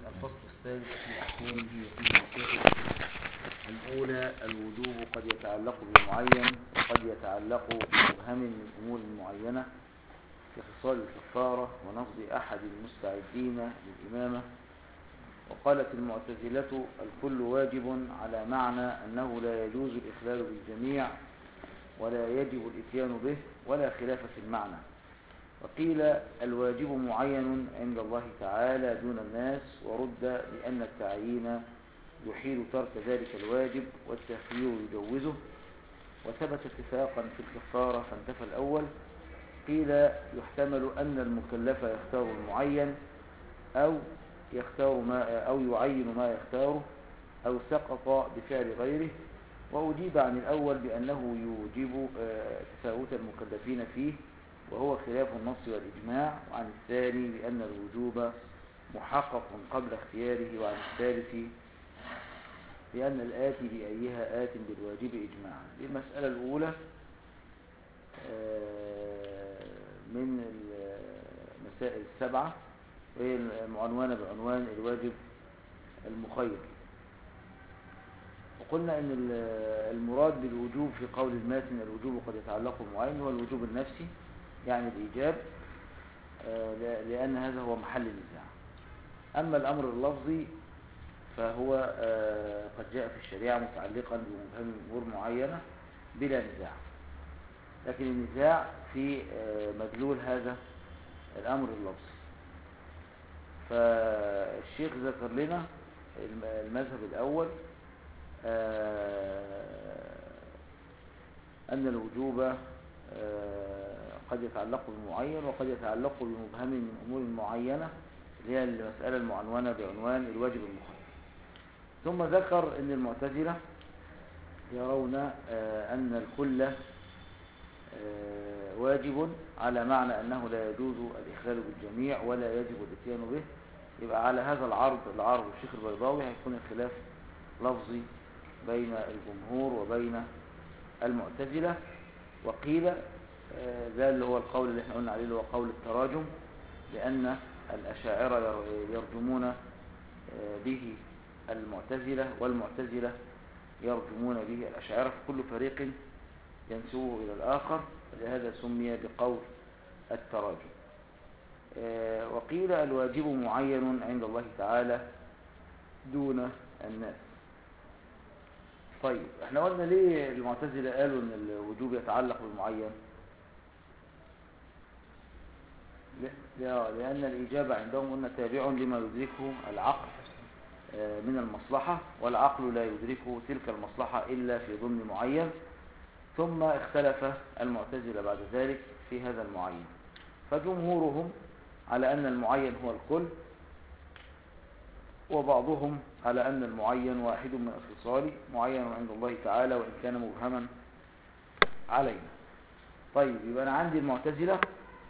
الفصل الثالث في أحكامه وفيه مسائل الأولى الوجوب قد يتعلق بمعين وقد يتعلق بمبهم من أمور معينة كخصال الكفارة ونقض أحد المستعدين للإمامة وقالت المعتزلة الكل واجب على معنى أنه لا يجوز الإخلال بالجميع ولا يجب الإتيان به ولا خلاف في المعنى وقيل الواجب معين عند الله تعالى دون الناس ورد لأن التعيين يحيل ترك ذلك الواجب والتخيير يجوزه وثبت اتفاقا في الكفارة فانتفى الأول قيل يحتمل أن المكلف يختار المعين أو يختار ما أو يعين ما يختاره أو سقط بفعل غيره وأجيب عن الأول بأنه يوجب تفاوت المكلفين فيه وهو خلاف النص والإجماع وعن الثاني بأن الوجوب محقق قبل اختياره وعن الثالث بأن الآتي بأيها آت بالواجب إجماعا المسألة الأولى من المسائل السبعة وهي المعنونة بعنوان الواجب المخير وقلنا ان المراد بالوجوب في قول الماتن الوجوب قد يتعلق بمعين هو الوجوب النفسي يعني الإيجاب لأن هذا هو محل النزاع أما الأمر اللفظي فهو قد جاء في الشريعة متعلقا بمبهم أمور معينة بلا نزاع لكن النزاع في مدلول هذا الأمر اللفظي فالشيخ ذكر لنا المذهب الأول أن الوجوب قد يتعلق بمعين وقد يتعلق بمبهم من أمور معينة اللي هي المسألة المعنونة بعنوان الواجب المخير ثم ذكر أن المعتزلة يرون أن الكل واجب على معنى أنه لا يجوز الإخلال بالجميع ولا يجب الاتيان به يبقى على هذا العرض العرض الشيخ البيضاوي هيكون الخلاف لفظي بين الجمهور وبين المعتزلة وقيل ذا اللي هو القول اللي احنا قلنا عليه اللي هو قول التراجم لأن الأشاعرة يرجمون به المعتزلة والمعتزلة يرجمون به الأشاعرة فكل فريق ينسوه إلى الآخر لهذا سمي بقول التراجم وقيل الواجب معين عند الله تعالى دون الناس طيب احنا قلنا ليه المعتزلة قالوا ان الوجوب يتعلق بالمعين لأن الإجابة عندهم قلنا تابع لما يدركه العقل من المصلحة والعقل لا يدركه تلك المصلحة إلا في ضمن معين ثم اختلف المعتزلة بعد ذلك في هذا المعين فجمهورهم على أن المعين هو الكل وبعضهم على أن المعين واحد من الخصال معين عند الله تعالى وإن كان مبهما علينا طيب يبقى أنا عندي المعتزلة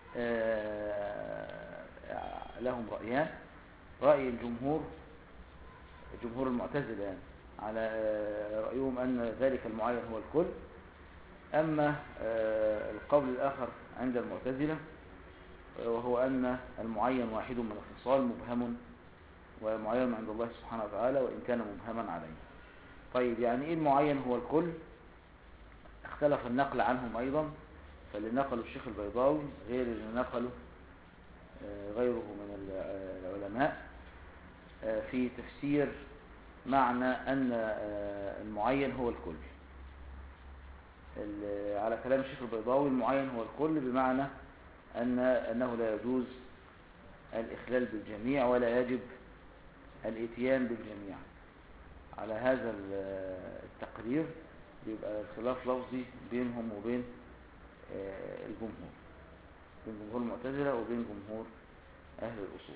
لهم رأيان رأي الجمهور جمهور المعتزلة يعني على رأيهم أن ذلك المعين هو الكل أما القول الآخر عند المعتزلة وهو أن المعين واحد من الخصال مبهم ومعين عند الله سبحانه وتعالى وإن كان مبهما عليه طيب يعني إيه المعين هو الكل اختلف النقل عنهم أيضا فاللي نقلوا الشيخ البيضاوي غير اللي نقلوا غيره من العلماء في تفسير معنى أن المعين هو الكل على كلام الشيخ البيضاوي المعين هو الكل بمعنى أن أنه لا يجوز الإخلال بالجميع ولا يجب الاتيان بالجميع على هذا التقرير بيبقى الخلاف لفظي بينهم وبين الجمهور بين جمهور المعتزلة وبين جمهور أهل الأصول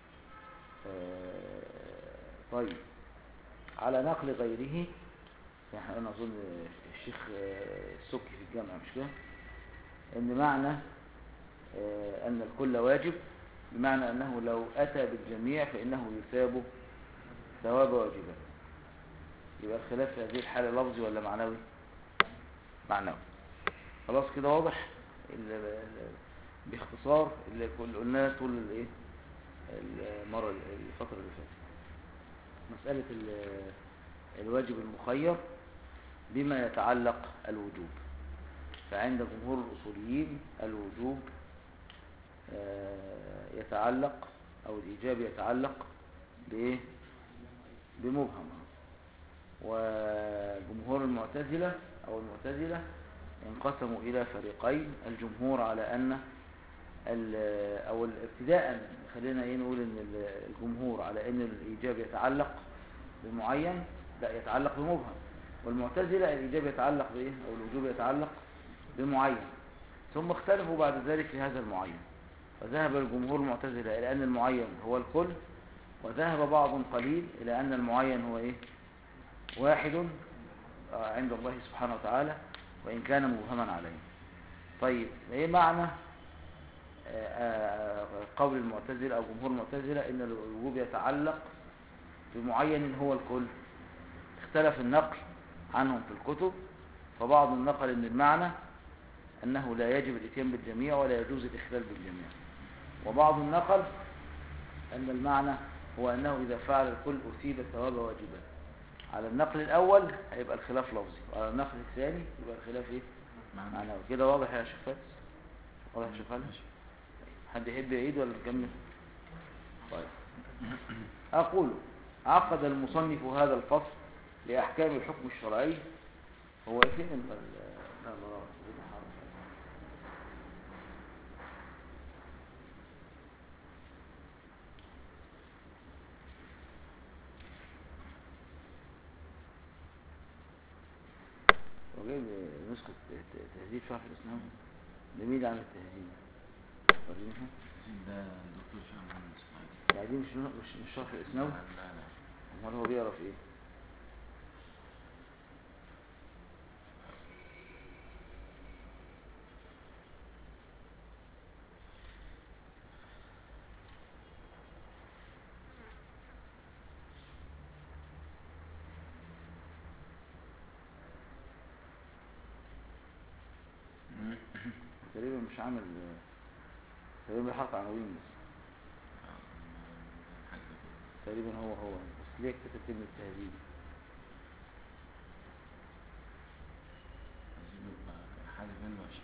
طيب على نقل غيره يعني أنا أظن الشيخ السكي في الجامعة مش كده ان معنى ان الكل واجب بمعنى انه لو اتى بالجميع فانه يثاب ثواب واجبا يبقى الخلاف في هذه الحالة لفظي ولا معنوي معنوي خلاص كده واضح باختصار اللي قلناه طول الايه المرة الفترة اللي فاتت مسألة ال- الواجب المخير بما يتعلق الوجوب فعند جمهور الأصوليين الوجوب آه، يتعلق أو الإيجاب يتعلق بإيه؟ بمبهم وجمهور المعتزلة أو المعتزلة انقسموا إلى فريقين الجمهور على أن ال- أو ابتداء خلينا إيه نقول إن ال- الجمهور على أن الإيجاب يتعلق بمعين لا يتعلق بمبهم والمعتزلة الإيجاب يتعلق بإيه أو الوجوب يتعلق بمعين ثم اختلفوا بعد ذلك في هذا المعين فذهب الجمهور المعتزلة إلى أن المعين هو الكل وذهب بعض قليل إلى أن المعين هو إيه واحد آه، عند الله سبحانه وتعالى وإن كان مبهما عليه طيب إيه معنى آه، آه، قول المعتزلة أو جمهور المعتزلة إن الوجوب يتعلق بمعين هو الكل اختلف النقل عنهم في الكتب فبعض النقل ان المعنى انه لا يجب الاتيان بالجميع ولا يجوز الاخلال بالجميع وبعض النقل ان المعنى هو انه اذا فعل الكل اثيب الثواب واجبا على النقل الاول هيبقى الخلاف لفظي وعلى النقل الثاني يبقى الخلاف ايه معنوي كده واضح يا شيخ فارس واضح يا شيخ فارس حد يحب يعيد ولا نكمل طيب أقول عقد المصنف هذا الفصل لأحكام الحكم الشرعي هو فين ال- ال- لا، لا، لا، ده حرام. هو جايب نسخة ت- تهذيب شرح الإسلام ده مين اللي عامل التهذيب؟ وريني. ده دكتور شعب محمد اسماعيل يعني دي مش مش مش شرح الإسلام لا لا امال هو بيقرا في ايه تقريبا مش عامل تقريبا بيحط عناوين بس حاجة كده تقريبا هو هو بس ليه كتب كلمة تهذيب عايزين يبقى حاجة منه عشان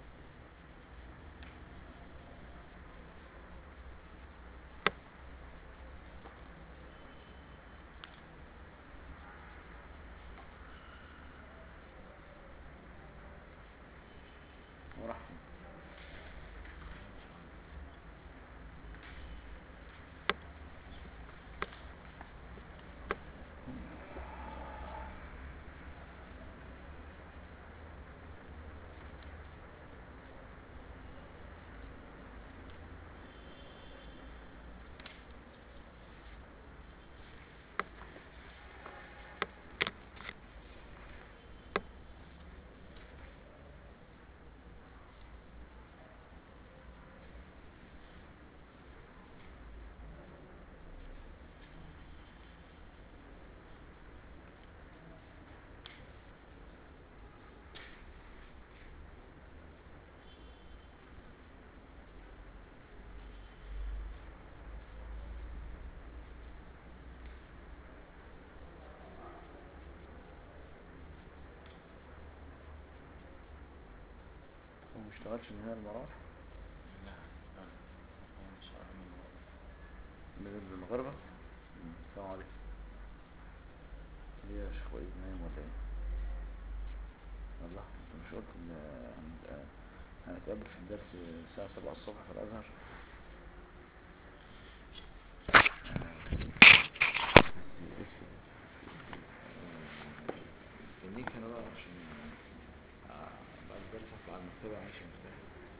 هو راح فين هو ما اشتغلش من هنا المراحل لا لا هو مش عارف منه من المغربة مم. السلام عليكم ليه يا شيخ وليد نايم ولا ايه والله انت مش قلت ان هن- هنتقابل في الدرس الساعة 7 الصبح في الازهر استنيك هنا بقى عشان آه، بعد الدرس هطلع على المكتبة عايش مرتاح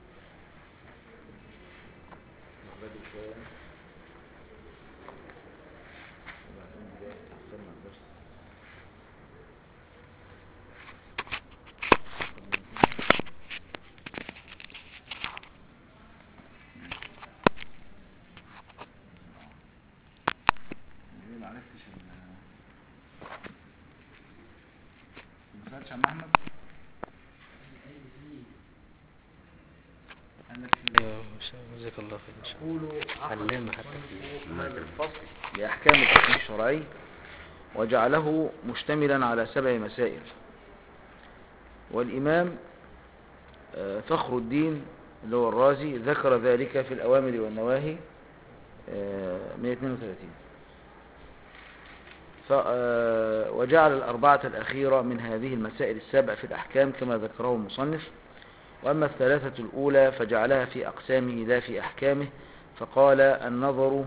نروح بدري شوية يعني. وبعدين بداية تحصلنا على الدرس ليه ما عرفتش ال- ما سألتش عن أحمد؟ قال لك في- ايوه جزاك الله خير ان شاء الله يقول علمنا عقد حتى المصنف هذا الفصل لأحكام الحكم الشرعي وجعله مشتملا على سبع مسائل والإمام آه، فخر الدين اللي هو الرازي ذكر ذلك في الأوامر والنواهي آه، 132 ف- آه، وجعل الأربعة الأخيرة من هذه المسائل السبع في الأحكام كما ذكره المصنف وأما الثلاثة الأولى فجعلها في أقسامه لا في أحكامه فقال النظر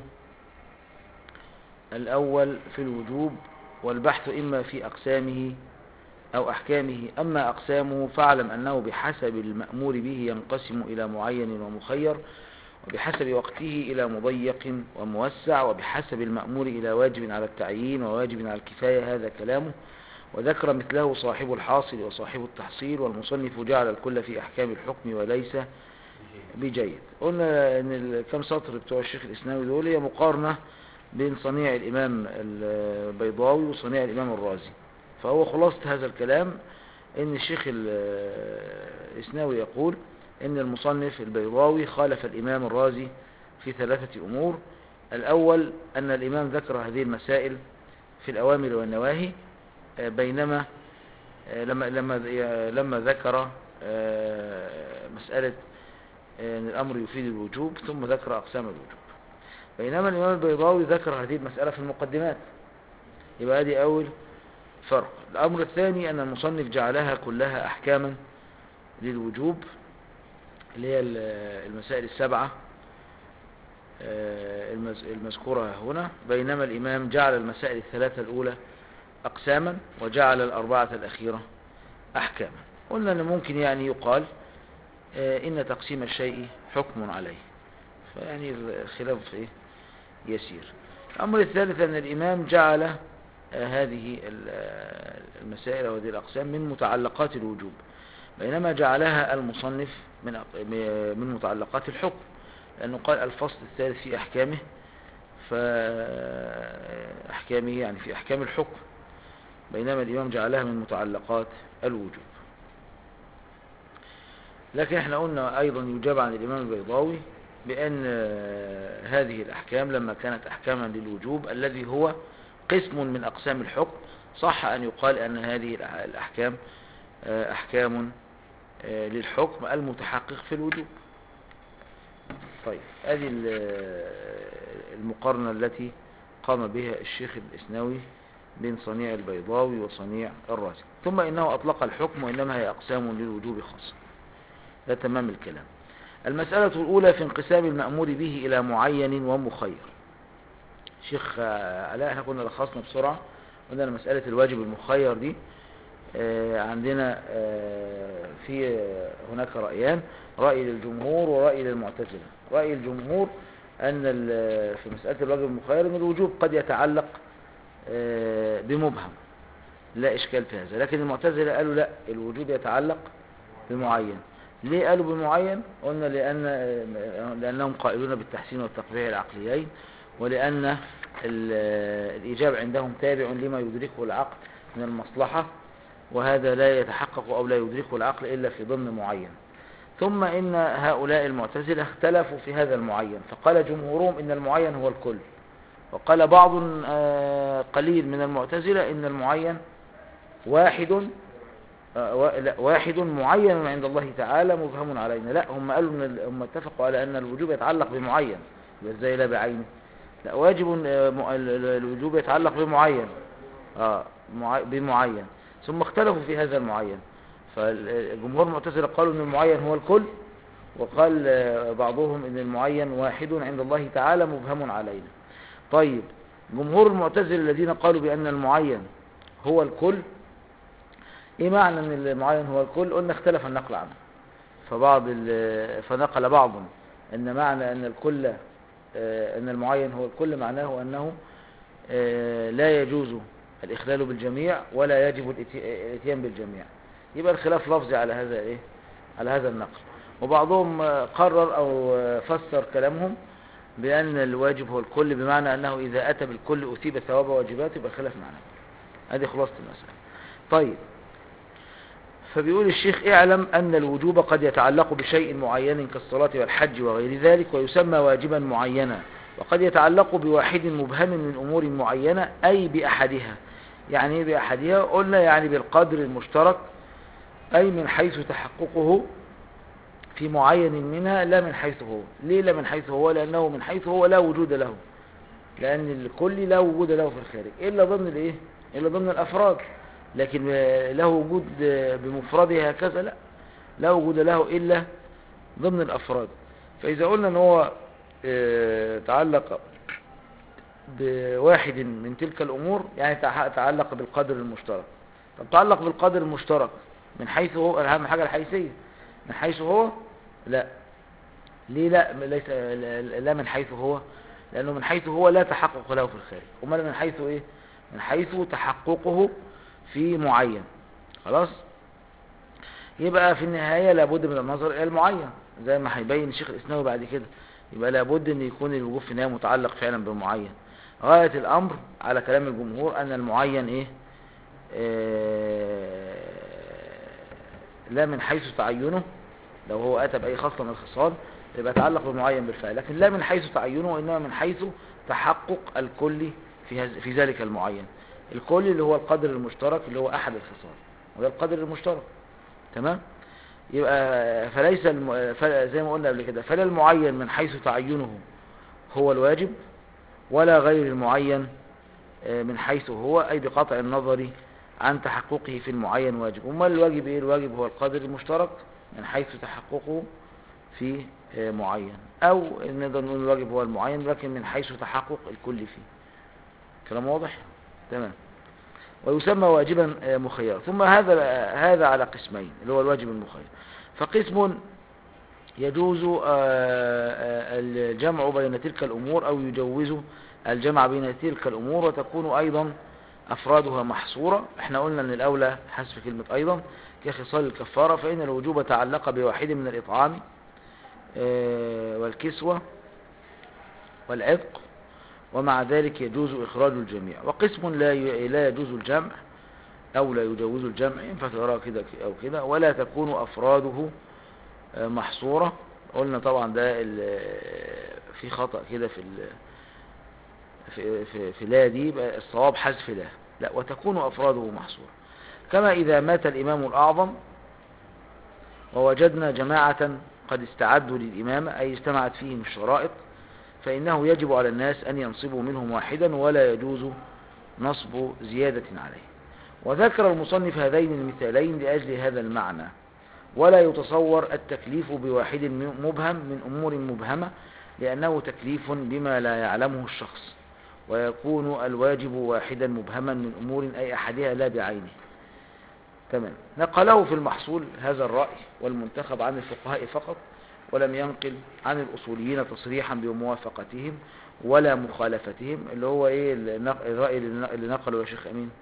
الأول في الوجوب والبحث إما في أقسامه أو أحكامه أما أقسامه فاعلم أنه بحسب المأمور به ينقسم إلى معين ومخير وبحسب وقته إلى مضيق وموسع وبحسب المأمور إلى واجب على التعيين وواجب على الكفاية هذا كلامه وذكر مثله صاحب الحاصل وصاحب التحصيل والمصنف جعل الكل في أحكام الحكم وليس بجيد قلنا ان الكام سطر بتوع الشيخ الاسناوي دول هي مقارنة بين صنيع الامام البيضاوي وصنيع الامام الرازي فهو خلاصة هذا الكلام ان الشيخ ال- الاسناوي يقول ان المصنف البيضاوي خالف الامام الرازي في ثلاثة امور الاول ان الامام ذكر هذه المسائل في الاوامر والنواهي آه، بينما آه، لما لما لما ذكر آه، مسألة ان الامر يفيد الوجوب ثم ذكر اقسام الوجوب بينما الامام البيضاوي ذكر هذه المسألة في المقدمات يبقى هذه اول فرق الامر الثاني ان المصنف جعلها كلها احكاما للوجوب اللي هي ال- المسائل السبعة آه، المز- المذكورة هنا بينما الامام جعل المسائل الثلاثة الاولى اقساما وجعل الاربعة الاخيرة احكاما قلنا ان ممكن يعني يقال آه، إن تقسيم الشيء حكم عليه فيعني الخلاف إيه يسير الأمر الثالث أن الإمام جعل آه، هذه ال- آه، المسائل وهذه الأقسام من متعلقات الوجوب بينما جعلها المصنف من أق- م- من متعلقات الحكم لأنه قال الفصل الثالث في أحكامه فأحكامه يعني في أحكام الحكم بينما الإمام جعلها من متعلقات الوجوب لكن احنا قلنا ايضا يجاب عن الامام البيضاوي بان آه، هذه الاحكام لما كانت احكاما للوجوب الذي هو قسم من اقسام الحكم صح ان يقال ان هذه الأح- الاحكام آه، احكام آه، للحكم المتحقق في الوجوب طيب هذه ال- آه، المقارنة التي قام بها الشيخ الاسناوي بين صنيع البيضاوي وصنيع الرازي ثم انه اطلق الحكم وانما هي اقسام للوجوب خاصه ده تمام الكلام المسألة الأولى في انقسام المأمور به إلى معين ومخير شيخ آه، علاء احنا كنا لخصنا بسرعة قلنا مسألة الواجب المخير دي آه، عندنا آه، في آه، هناك رأيان رأي للجمهور ورأي للمعتزلة رأي الجمهور أن ال- في مسألة الواجب المخير أن الوجوب قد يتعلق آه، بمبهم لا إشكال في هذا لكن المعتزلة قالوا لا الوجوب يتعلق بمعين ليه قالوا بمعين قلنا لأن لأنهم قائلون بالتحسين والتقبيح العقليين ولأن ال- الإيجاب عندهم تابع لما يدركه العقل من المصلحة وهذا لا يتحقق أو لا يدركه العقل إلا في ضمن معين ثم إن هؤلاء المعتزلة اختلفوا في هذا المعين فقال جمهورهم إن المعين هو الكل وقال بعض آه، قليل من المعتزلة إن المعين واحد آه، وا- لا، واحد معين عند الله تعالى مبهم علينا لا هم قالوا ان ال- هم اتفقوا على ان الوجوب يتعلق بمعين يبقى ازاي لا بعينه لا واجب آه، م- ال- ال- الوجوب يتعلق بمعين اه مع- بمعين ثم اختلفوا في هذا المعين فالجمهور المعتزله قالوا ان المعين هو الكل وقال آه، بعضهم ان المعين واحد عند الله تعالى مبهم علينا طيب جمهور المعتزله الذين قالوا بان المعين هو الكل ايه معنى ان المعين هو الكل قلنا اختلف النقل عنه فبعض ال- فنقل بعض ان معنى ان الكل آه، ان المعين هو الكل معناه انه آه، لا يجوز الاخلال بالجميع ولا يجب الاتي- الاتيان بالجميع يبقى الخلاف لفظي على هذا ايه على هذا النقل وبعضهم آه، قرر او آه، فسر كلامهم بان الواجب هو الكل بمعنى انه اذا اتى بالكل اثيب ثواب واجبات يبقى خلاف معناه هذه خلاصه المساله طيب فبيقول الشيخ اعلم أن الوجوب قد يتعلق بشيء معين كالصلاة والحج وغير ذلك ويسمى واجبا معينا وقد يتعلق بواحد مبهم من أمور معينة أي بأحدها يعني ايه بأحدها قلنا يعني بالقدر المشترك أي من حيث تحققه في معين منها لا من حيث هو ليه لا من حيث هو لأنه من حيث هو لا وجود له لأن الكل لا وجود له في الخارج إلا ضمن الإيه إلا ضمن الأفراد لكن آه، له وجود آه، بمفرده هكذا لا لا وجود له إلا ضمن الأفراد فإذا قلنا أن هو آه، تعلق بواحد من تلك الأمور يعني تع- تعلق بالقدر المشترك طب تعلق بالقدر المشترك من حيث هو أهم حاجة الحيثية من حيث هو لا ليه لا ليس لا- لا من حيث هو لأنه من حيث هو لا تحقق له في الخارج أمال من حيث إيه من حيث تحققه في معين خلاص يبقى في النهاية لابد من النظر إلى المعين زي ما هيبين الشيخ الإسناوي بعد كده يبقى لابد أن يكون الوقوف في النهاية متعلق فعلا بمعين غاية الأمر على كلام الجمهور أن المعين إيه آه، لا من حيث تعينه لو هو أتى بأي خصلة من الخصال يبقى يتعلق بمعين بالفعل لكن لا من حيث تعينه وإنما من حيث تحقق الكل في, هز- في ذلك المعين الكل اللي هو القدر المشترك اللي هو أحد الخصال وده القدر المشترك تمام يبقى فليس الم... فل... زي ما قلنا قبل كده فلا المعين من حيث تعينه هو الواجب ولا غير المعين آه، من حيث هو أي بقطع النظر عن تحققه في المعين واجب أما الواجب إيه الواجب هو القدر المشترك من حيث تحققه في آه، معين أو نقدر نقول الواجب هو المعين لكن من حيث تحقق الكل فيه كلام واضح تمام ويسمى واجبا آه، مخيرا ثم هذا هذا على قسمين اللي هو الواجب المخير فقسم يجوز آه، آه، الجمع بين تلك الأمور أو يجوز الجمع بين تلك الأمور وتكون أيضا أفرادها محصورة احنا قلنا أن الأولى حذف كلمة أيضا كخصال الكفارة فإن الوجوب تعلق بواحد من الإطعام آه، والكسوة والعتق ومع ذلك يجوز إخراج الجميع وقسم لا ي- لا يجوز الجمع أو لا يجوز الجمع ينفع تقراها كده أو كده ولا تكون أفراده آه، محصورة قلنا طبعا ده ال- في خطأ كده في ال- في في, في لا دي يبقى الصواب حذف لا لا وتكون أفراده محصورة كما إذا مات الإمام الأعظم ووجدنا جماعة قد استعدوا للإمامة أي اجتمعت فيهم الشرائط فإنه يجب على الناس أن ينصبوا منهم واحدا ولا يجوز نصب زيادة عليه وذكر المصنف هذين المثالين لأجل هذا المعنى ولا يتصور التكليف بواحد مبهم من أمور مبهمة لأنه تكليف بما لا يعلمه الشخص ويكون الواجب واحدا مبهما من أمور أي أحدها لا بعينه تمام نقله في المحصول هذا الرأي والمنتخب عن الفقهاء فقط ولم ينقل عن الأصوليين تصريحا بموافقتهم ولا مخالفتهم اللي هو ايه النق- الرأي اللي اللي نقله يا شيخ أمين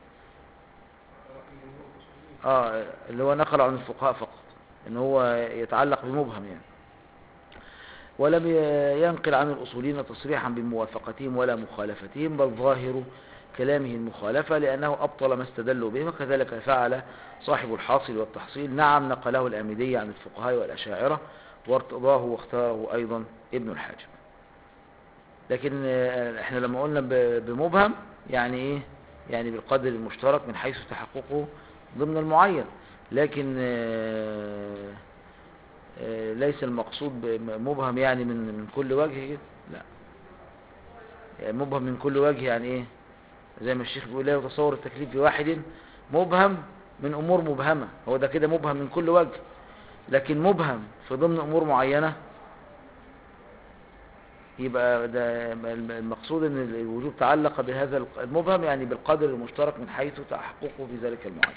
اه اللي هو نقل عن الفقهاء فقط ان هو يتعلق بمبهم يعني ولم ي- ينقل عن الأصوليين تصريحا بموافقتهم ولا مخالفتهم بل ظاهر كلامه المخالفة لأنه أبطل ما استدلوا به وكذلك فعل صاحب الحاصل والتحصيل نعم نقله الآمدي عن الفقهاء والأشاعرة وارتضاه واختاره أيضا ابن الحاجب لكن آه، احنا لما قلنا ب- بمبهم يعني ايه يعني بالقدر المشترك من حيث تحققه ضمن المعين لكن آه، آه، ليس المقصود ب- مبهم يعني من من كل وجه كده لا يعني مبهم من كل وجه يعني ايه زي ما الشيخ بيقول لا يتصور التكليف بواحد مبهم من امور مبهمه هو ده كده مبهم من كل وجه لكن مبهم في ضمن امور معينه يبقى ده المقصود ان الوجوب تعلق بهذا المبهم يعني بالقدر المشترك من حيث تحققه في ذلك المعين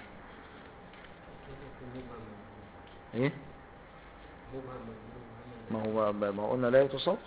ايه ما هو ما هو قلنا لا يتصور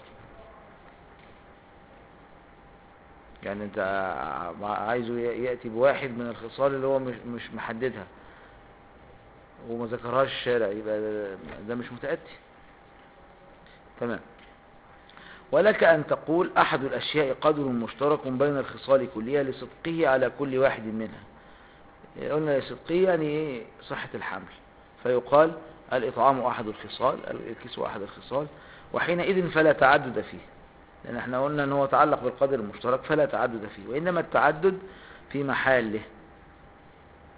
يعني انت ع- عايزه ي- يأتي بواحد من الخصال اللي هو مش, مش محددها وما ذكرهاش الشارع يبقى ده- ده مش متأتي تمام ولك أن تقول أحد الأشياء قدر مشترك بين الخصال كلها لصدقه على كل واحد منها قلنا لصدقه يعني إيه صحة الحمل فيقال الإطعام أحد الخصال الكسوة أحد الخصال وحينئذ فلا تعدد فيه لأن احنا قلنا أنه تعلق بالقدر المشترك فلا تعدد فيه وإنما التعدد في محاله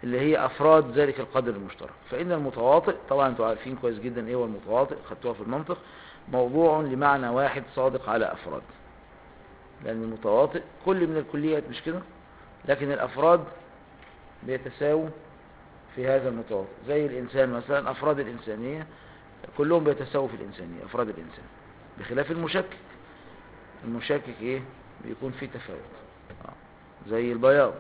اللي هي أفراد ذلك القدر المشترك فإن المتواطئ طبعا انتوا عارفين كويس جدا إيه هو المتواطئ خدتوها في المنطق موضوع لمعنى واحد صادق على أفراد لأن المتواطئ كل من الكليات مش كده لكن الأفراد بيتساووا في هذا المتواطئ زي الإنسان مثلا أفراد الإنسانية كلهم بيتساووا في الإنسانية أفراد الإنسان بخلاف المشكك المشكك إيه بيكون فيه تفاوت آه. زي البياض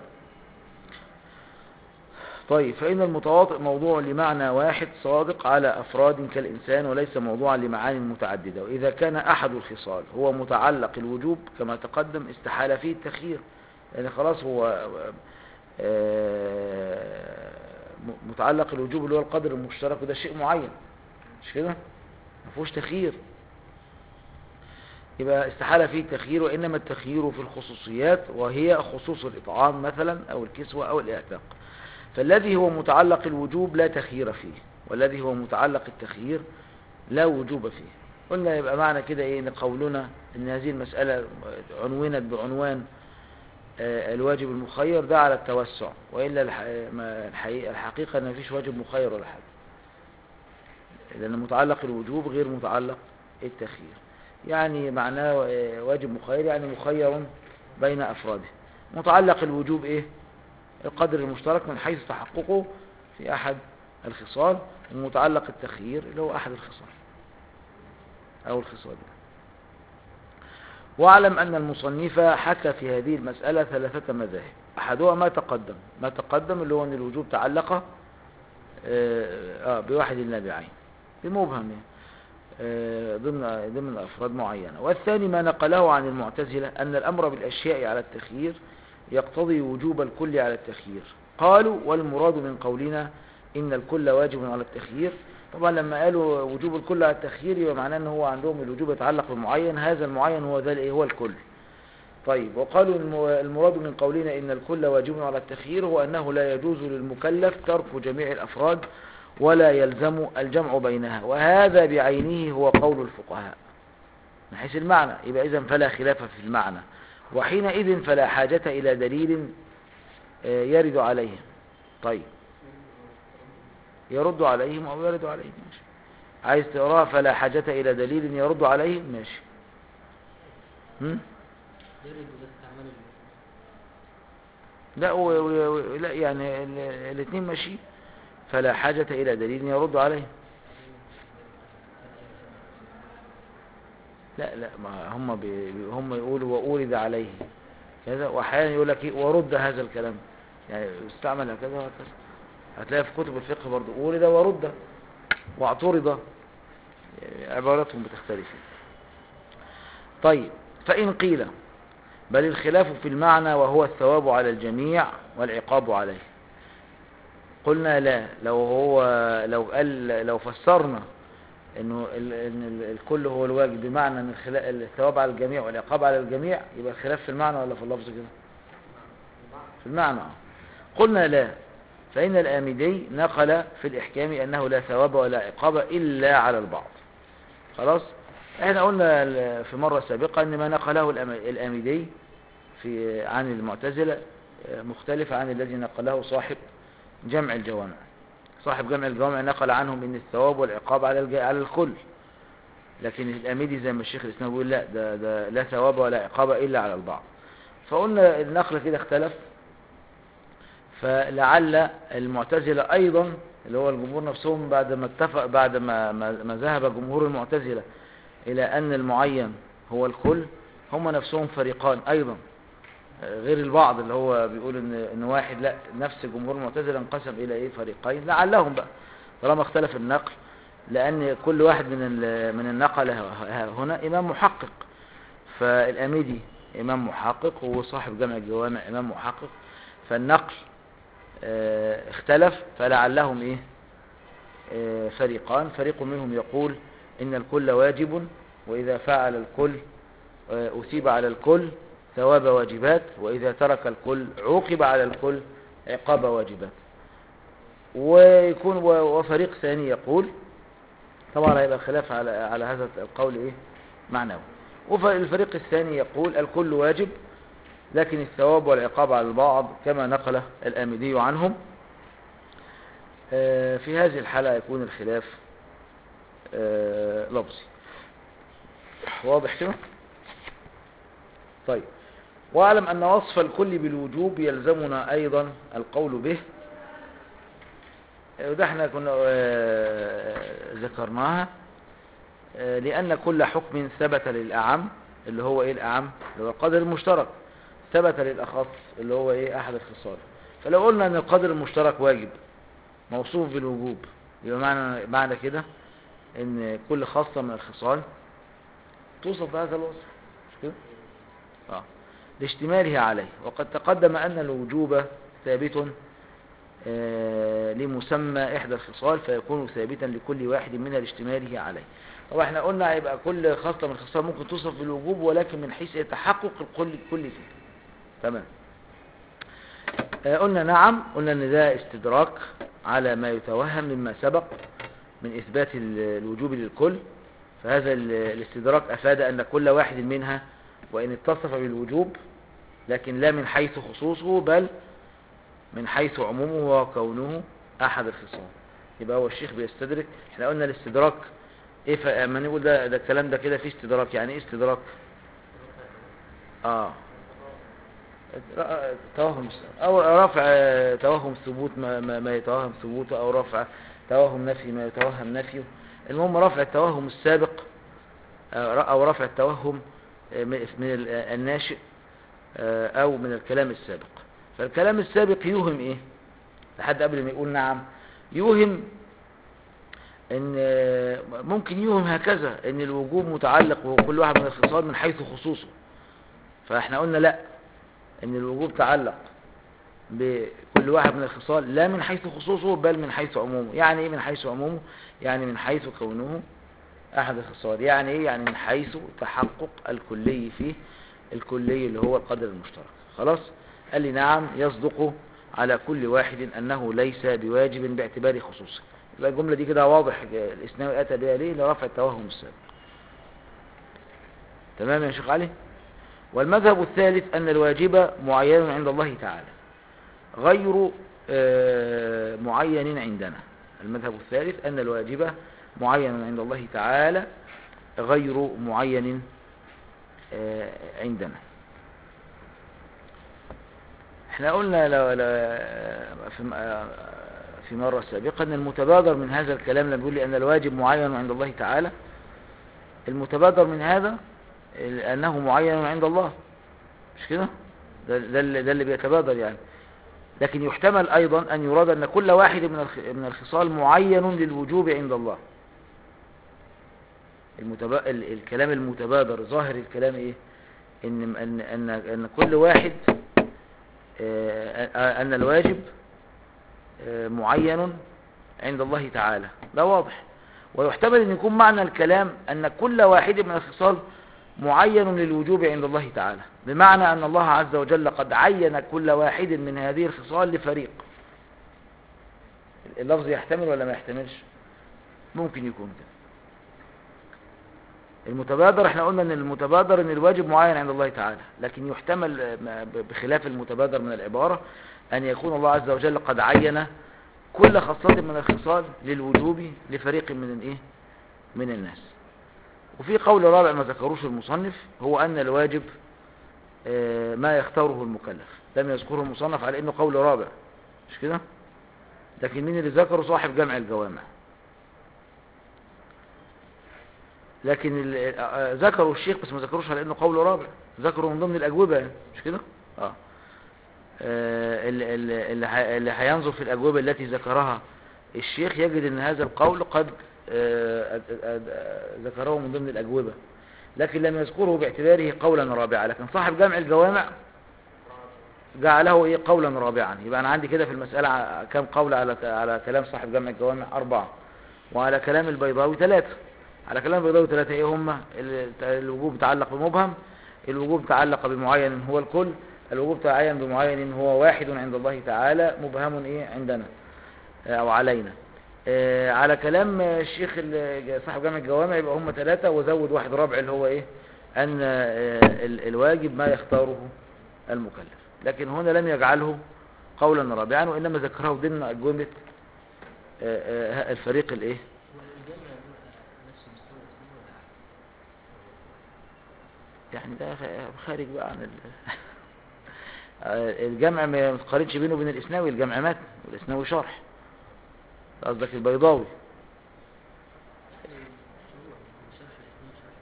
طيب فإن المتواطئ موضوع لمعنى واحد صادق على أفراد كالإنسان وليس موضوعا لمعاني متعددة وإذا كان أحد الخصال هو متعلق الوجوب كما تقدم استحال فيه التخيير يعني خلاص هو آه، م- متعلق الوجوب اللي هو القدر المشترك وده شيء معين مش كده ما فيهوش تخيير يبقى استحال فيه التخيير وإنما التخيير في الخصوصيات وهي خصوص الإطعام مثلا أو الكسوة أو الإعتاق فالذي هو متعلق الوجوب لا تخيير فيه والذي هو متعلق التخيير لا وجوب فيه قلنا يبقى معنى كده ايه ان قولنا ان هذه المسألة عنونت بعنوان آه، الواجب المخير ده على التوسع وإلا الح- ما- الحقيقة, الحقيقة ان مفيش واجب مخير ولا حاجة لأن متعلق الوجوب غير متعلق التخيير يعني معناه آه، واجب مخير يعني مخير بين أفراده متعلق الوجوب ايه القدر المشترك من حيث تحققه في أحد الخصال ومتعلق التخيير اللي هو أحد الخصال أو الخصال واعلم أن المصنف حكى في هذه المسألة ثلاثة مذاهب أحدها ما تقدم ما تقدم اللي هو أن الوجوب تعلق آه، آه، بواحد النابعين بمبهم يعني. آه، ضمن ضمن أفراد معينة والثاني ما نقله عن المعتزلة أن الأمر بالأشياء على التخيير يقتضي وجوب الكل على التخيير قالوا والمراد من قولنا إن الكل واجب على التخيير طبعا لما قالوا وجوب الكل على التخيير يبقى معناه ان هو عندهم الوجوب يتعلق بمعين هذا المعين هو ذا الايه هو الكل طيب وقالوا الم- المراد من قولنا ان الكل واجب على التخيير هو انه لا يجوز للمكلف ترك جميع الافراد ولا يلزم الجمع بينها وهذا بعينه هو قول الفقهاء من حيث المعنى يبقى اذا فلا خلاف في المعنى وحينئذ فلا حاجة إلى دليل آه، يرد عليهم طيب يرد عليهم أو يرد عليهم ماشي عايز تقراها فلا حاجة إلى دليل يرد عليهم ماشي هم؟ يرد باستعمال ال- لا و... و... و... لا يعني ال- الاثنين ماشي فلا حاجة إلى دليل يرد عليهم لا لا ما هم بي... بي- هم يقولوا وأورد عليه كذا وأحيانا يقول لك إيه ورد هذا الكلام يعني استعمل هكذا وهكذا هتلاقي في كتب الفقه برضه أورد ورد واعترض يعني عباراتهم بتختلف طيب فإن قيل بل الخلاف في المعنى وهو الثواب على الجميع والعقاب عليه قلنا لا لو هو لو قال لو فسرنا انه ال- ان ال- الكل هو الواجب بمعنى ان الخلا- الثواب على الجميع والعقاب على الجميع يبقى الخلاف في المعنى ولا في اللفظ كده في المعنى آه. قلنا لا فإن الآمدي نقل في الإحكام أنه لا ثواب ولا عقاب إلا على البعض خلاص احنا قلنا ال- في مرة سابقة ان ما نقله الأم- الآمدي في عن المعتزلة آه، مختلف عن الذي نقله صاحب جمع الجوامع صاحب جمع الجوامع نقل عنهم ان الثواب والعقاب على الج- على الكل لكن الاميدي زي ما الشيخ الاسلام بيقول لا ده, ده لا ثواب ولا عقاب الا على البعض فقلنا النقل كده اختلف فلعل المعتزلة ايضا اللي هو الجمهور نفسهم بعد ما اتفق بعد ما, ما, ما ذهب جمهور المعتزلة الى ان المعين هو الكل هم نفسهم فريقان ايضا غير البعض اللي هو بيقول ان ان واحد لا نفس جمهور المعتزله انقسم الى ايه فريقين لعلهم بقى طالما اختلف النقل لان كل واحد من ال- من النقله ه- هنا امام محقق فالاميدي امام محقق وصاحب جمع الجوامع امام محقق فالنقل آه، اختلف فلعلهم ايه آه، فريقان فريق منهم يقول ان الكل واجب واذا فعل الكل آه، اثيب على الكل ثواب واجبات وإذا ترك الكل عوقب على الكل عقاب واجبات ويكون و- وفريق ثاني يقول طبعا هيبقى خلاف على على هذا القول ايه معنوي والفريق الثاني يقول الكل واجب لكن الثواب والعقاب على البعض كما نقل الآمدي عنهم آه، في هذه الحالة يكون الخلاف آه، لفظي واضح كده طيب واعلم أن وصف الكل بالوجوب يلزمنا أيضا القول به وده احنا كنا آه، ذكرناها آه، لأن كل حكم ثبت للأعم اللي هو ايه الأعم اللي هو القدر المشترك ثبت للأخص اللي هو ايه أحد الخصال فلو قلنا أن القدر المشترك واجب موصوف بالوجوب يبقى معنى معنى كده ان كل خاصة من الخصال توصف بهذا الوصف مش كده؟ اه لاشتماله عليه وقد تقدم أن الوجوب ثابت آه، لمسمى إحدى الخصال فيكون ثابتا لكل واحد منها لاشتماله عليه طبعا احنا قلنا هيبقى كل خاصة من الخصال ممكن توصف بالوجوب ولكن من حيث تحقق الكل الكل فيه تمام آه، قلنا نعم قلنا ان ده استدراك على ما يتوهم مما سبق من إثبات ال- الوجوب للكل فهذا ال- الاستدراك أفاد أن كل واحد منها وإن اتصف بالوجوب لكن لا من حيث خصوصه بل من حيث عمومه وكونه أحد الخصال يبقى هو الشيخ بيستدرك احنا قلنا الاستدراك ايه فما نقول ده ده الكلام ده كده فيه استدراك يعني ايه استدراك اه توهم او رفع توهم ثبوت ما, ما, ما يتوهم ثبوته او رفع توهم نفي ما يتوهم نفيه المهم رفع التوهم السابق او رفع التوهم من ال- الناشئ او من الكلام السابق فالكلام السابق يوهم ايه لحد قبل ما يقول نعم يوهم ان ممكن يوهم هكذا ان الوجوب متعلق وكل واحد من الخصال من حيث خصوصه فاحنا قلنا لا ان الوجوب تعلق بكل واحد من الخصال لا من حيث خصوصه بل من حيث عمومه يعني ايه من حيث عمومه يعني من حيث كونه احد الخصال يعني ايه يعني من حيث تحقق الكلي فيه الكلي اللي هو القدر المشترك خلاص قال لي نعم يصدق على كل واحد انه ليس بواجب باعتبار خصوصه يبقى الجملة دي كده واضح الاسناوي اتى بها ليه لرفع التوهم السابق تمام يا شيخ علي والمذهب الثالث أن الواجب معين عند الله تعالى غير آه، معين عندنا المذهب الثالث أن الواجب معين عند الله تعالى غير معين آه، عندنا احنا قلنا لو لو- في آه، في مرة سابقة أن المتبادر من هذا الكلام لما يقول لي أن الواجب معين عند الله تعالى المتبادر من هذا أنه معين عند الله مش كده ده, ده, اللي- ده اللي بيتبادر يعني لكن يحتمل أيضا أن يراد أن كل واحد من الخ- من الخصال معين للوجوب عند الله المتبا... ال- الكلام المتبادر ظاهر الكلام إيه إن, أن, أن, أن كل واحد آه، آه، أن الواجب آه، معين عند الله تعالى ده واضح ويحتمل أن يكون معنى الكلام أن كل واحد من الخصال معين للوجوب عند الله تعالى بمعنى أن الله عز وجل قد عين كل واحد من هذه الخصال لفريق اللفظ يحتمل ولا ما يحتملش ممكن يكون كده المتبادر احنا قلنا ان المتبادر ان الواجب معين عند الله تعالى لكن يحتمل آه، ما- ب- بخلاف المتبادر من العبارة ان يكون الله عز وجل قد عين كل خاصة من الخصال للوجوب لفريق من الايه من الناس وفي قول رابع ما ذكروش المصنف هو أن الواجب آه، ما يختاره المكلف لم يذكره المصنف على أنه قول رابع مش كده لكن مين اللي ذكره صاحب جمع الجوامع لكن ال- آه، ذكروا الشيخ بس ما ذكروش على أنه قول رابع ذكروا من ضمن الأجوبة يعني مش كده اه آه، ال- ال- اللي ح- اللي هينظر في الأجوبة التي ذكرها الشيخ يجد أن هذا القول قد آه، أد- أد- أد- ذكره من ضمن الأجوبة لكن لم يذكره باعتباره قولا رابعا لكن صاحب جمع الجوامع جعله ايه قولا رابعا يبقى انا عندي كده في المسألة ع- كم قول على على كلام صاحب جمع الجوامع أربعة وعلى كلام البيضاوي ثلاثة على كلام البيضاوي ثلاثة ايه هم ال- الوجوب متعلق بمبهم الوجوب تعلق بمعين هو الكل الوجوب تعين بمعين هو واحد عند الله تعالى مبهم ايه عندنا آه، او علينا آه، على كلام الشيخ ال- صاحب جامع الجوامع يبقى هم ثلاثة وزود واحد رابع اللي هو ايه ان آه، ال- الواجب ما يختاره المكلف لكن هنا لم يجعله قولا رابعا وانما ذكره ضمن اجوبة آه، آه، الفريق الايه هو الجامع بيبقى نفس مستوى الاسنان ولا أعلى؟ يعني ده خ- خارج بقى عن ال... آه، الجمع ما تقارنش بينه وبين الاسناوي الجمع متن والاسناوي شرح قصدك البيضاوي شروح شرح الاسنان شرح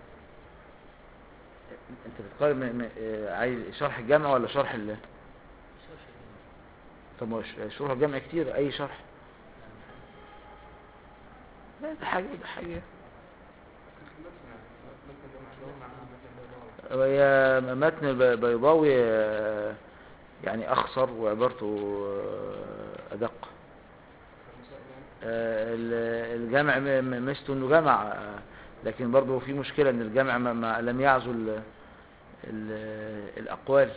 انت بتقارن م- م- آه، عايز شرح الجمع ولا شرح ال... شرح الجامع طب ما هو ش- شروح الجمع كتير اي شرح لا ده حاجه ده حاجه هي متن الب- بيضاوي آه، يعني أخصر وعبارته آه، أدق آه، ال- الجمع م- م- ميزته إنه جمع آه، لكن برضه في مشكلة إن الجمع ما- ما لم يعزو ال- ال- الأقوال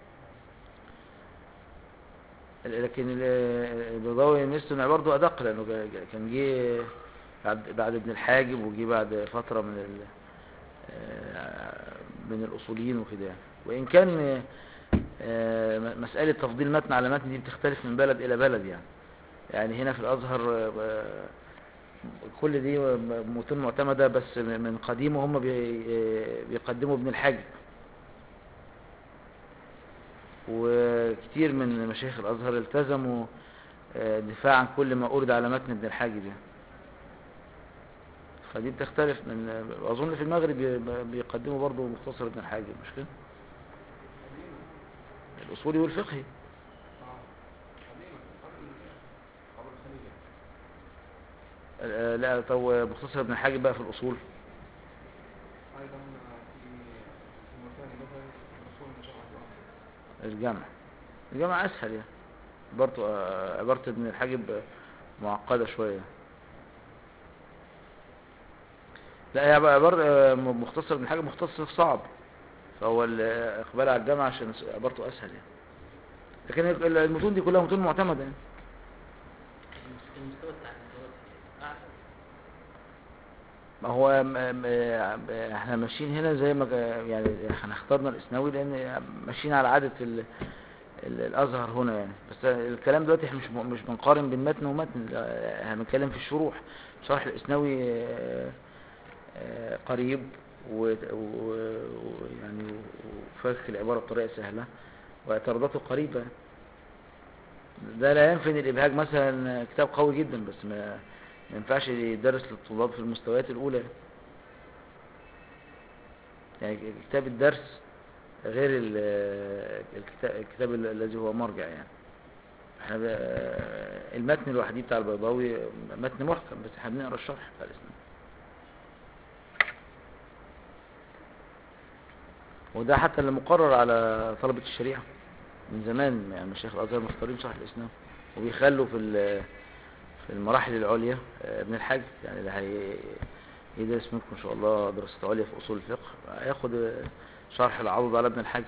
لكن ال- البيضاوي ميزته إنه برضه أدق لأنه جا- جا- كان جه بعد بعد ابن الحاجب وجه بعد فترة من ال آه، من الأصوليين وكده يعني. وإن كان آه، م- مسألة تفضيل متن على متن دي بتختلف من بلد إلى بلد يعني يعني هنا في الأزهر آه، كل دي متون معتمدة بس م- من قديم وهم بي- آه، بيقدموا ابن الحاجب وكتير من مشايخ الأزهر التزموا آه، الدفاع عن كل ما أورد على متن ابن الحاجب يعني فدي بتختلف من أظن في المغرب بي- بيقدموا برضو مختصر ابن الحاجب مش كده الأصولي والفقهي آه، لا طب مختصر ابن الحاجب بقى في الأصول أيضا في في مكان مثلا رسول مجمع الجمع الجمع أسهل يعني برضو آه، عبارة ابن الحاجب معقدة شوية لا هي بقى عبارة آه، مختصر ابن الحاجب مختصر صعب فهو الإقبال على الجمع عشان عبارته أسهل يعني لكن المتون دي كلها متون معتمدة يعني المس- المستوى بتاع المتوسط أعلى ما هو م- م- احنا ماشيين هنا زي ما ك- يعني احنا اخترنا الاسناوي لان ماشيين على عادة ال ال الازهر هنا يعني بس الكلام دلوقتي احنا مش م- مش بنقارن بين متن ومتن لا، احنا بنتكلم في الشروح شرح الاسناوي آه، آه، قريب ويعني وفك العبارة بطريقة سهلة واعتراضاته قريبة ده لا ينفي ان الابهاج مثلا كتاب قوي جدا بس ما ما ينفعش يدرس للطلاب في المستويات الأولى يعني كتاب الدرس غير ال- الكتاب, الكتاب ال- الذي هو مرجع يعني احنا ب- المتن الوحيد بتاع البيضاوي متن محكم بس احنا بنقرا الشرح بتاع الاسلام وده حتى اللي مقرر على طلبة الشريعة من زمان يعني مشايخ الازهر مختارين شرح الاسلام وبيخلوا في ال- في المراحل العليا آه، ابن الحاج يعني اللي هي يدرس منكم ان شاء الله دراسة عليا في اصول الفقه هياخد آه، شرح العضد على ابن الحاج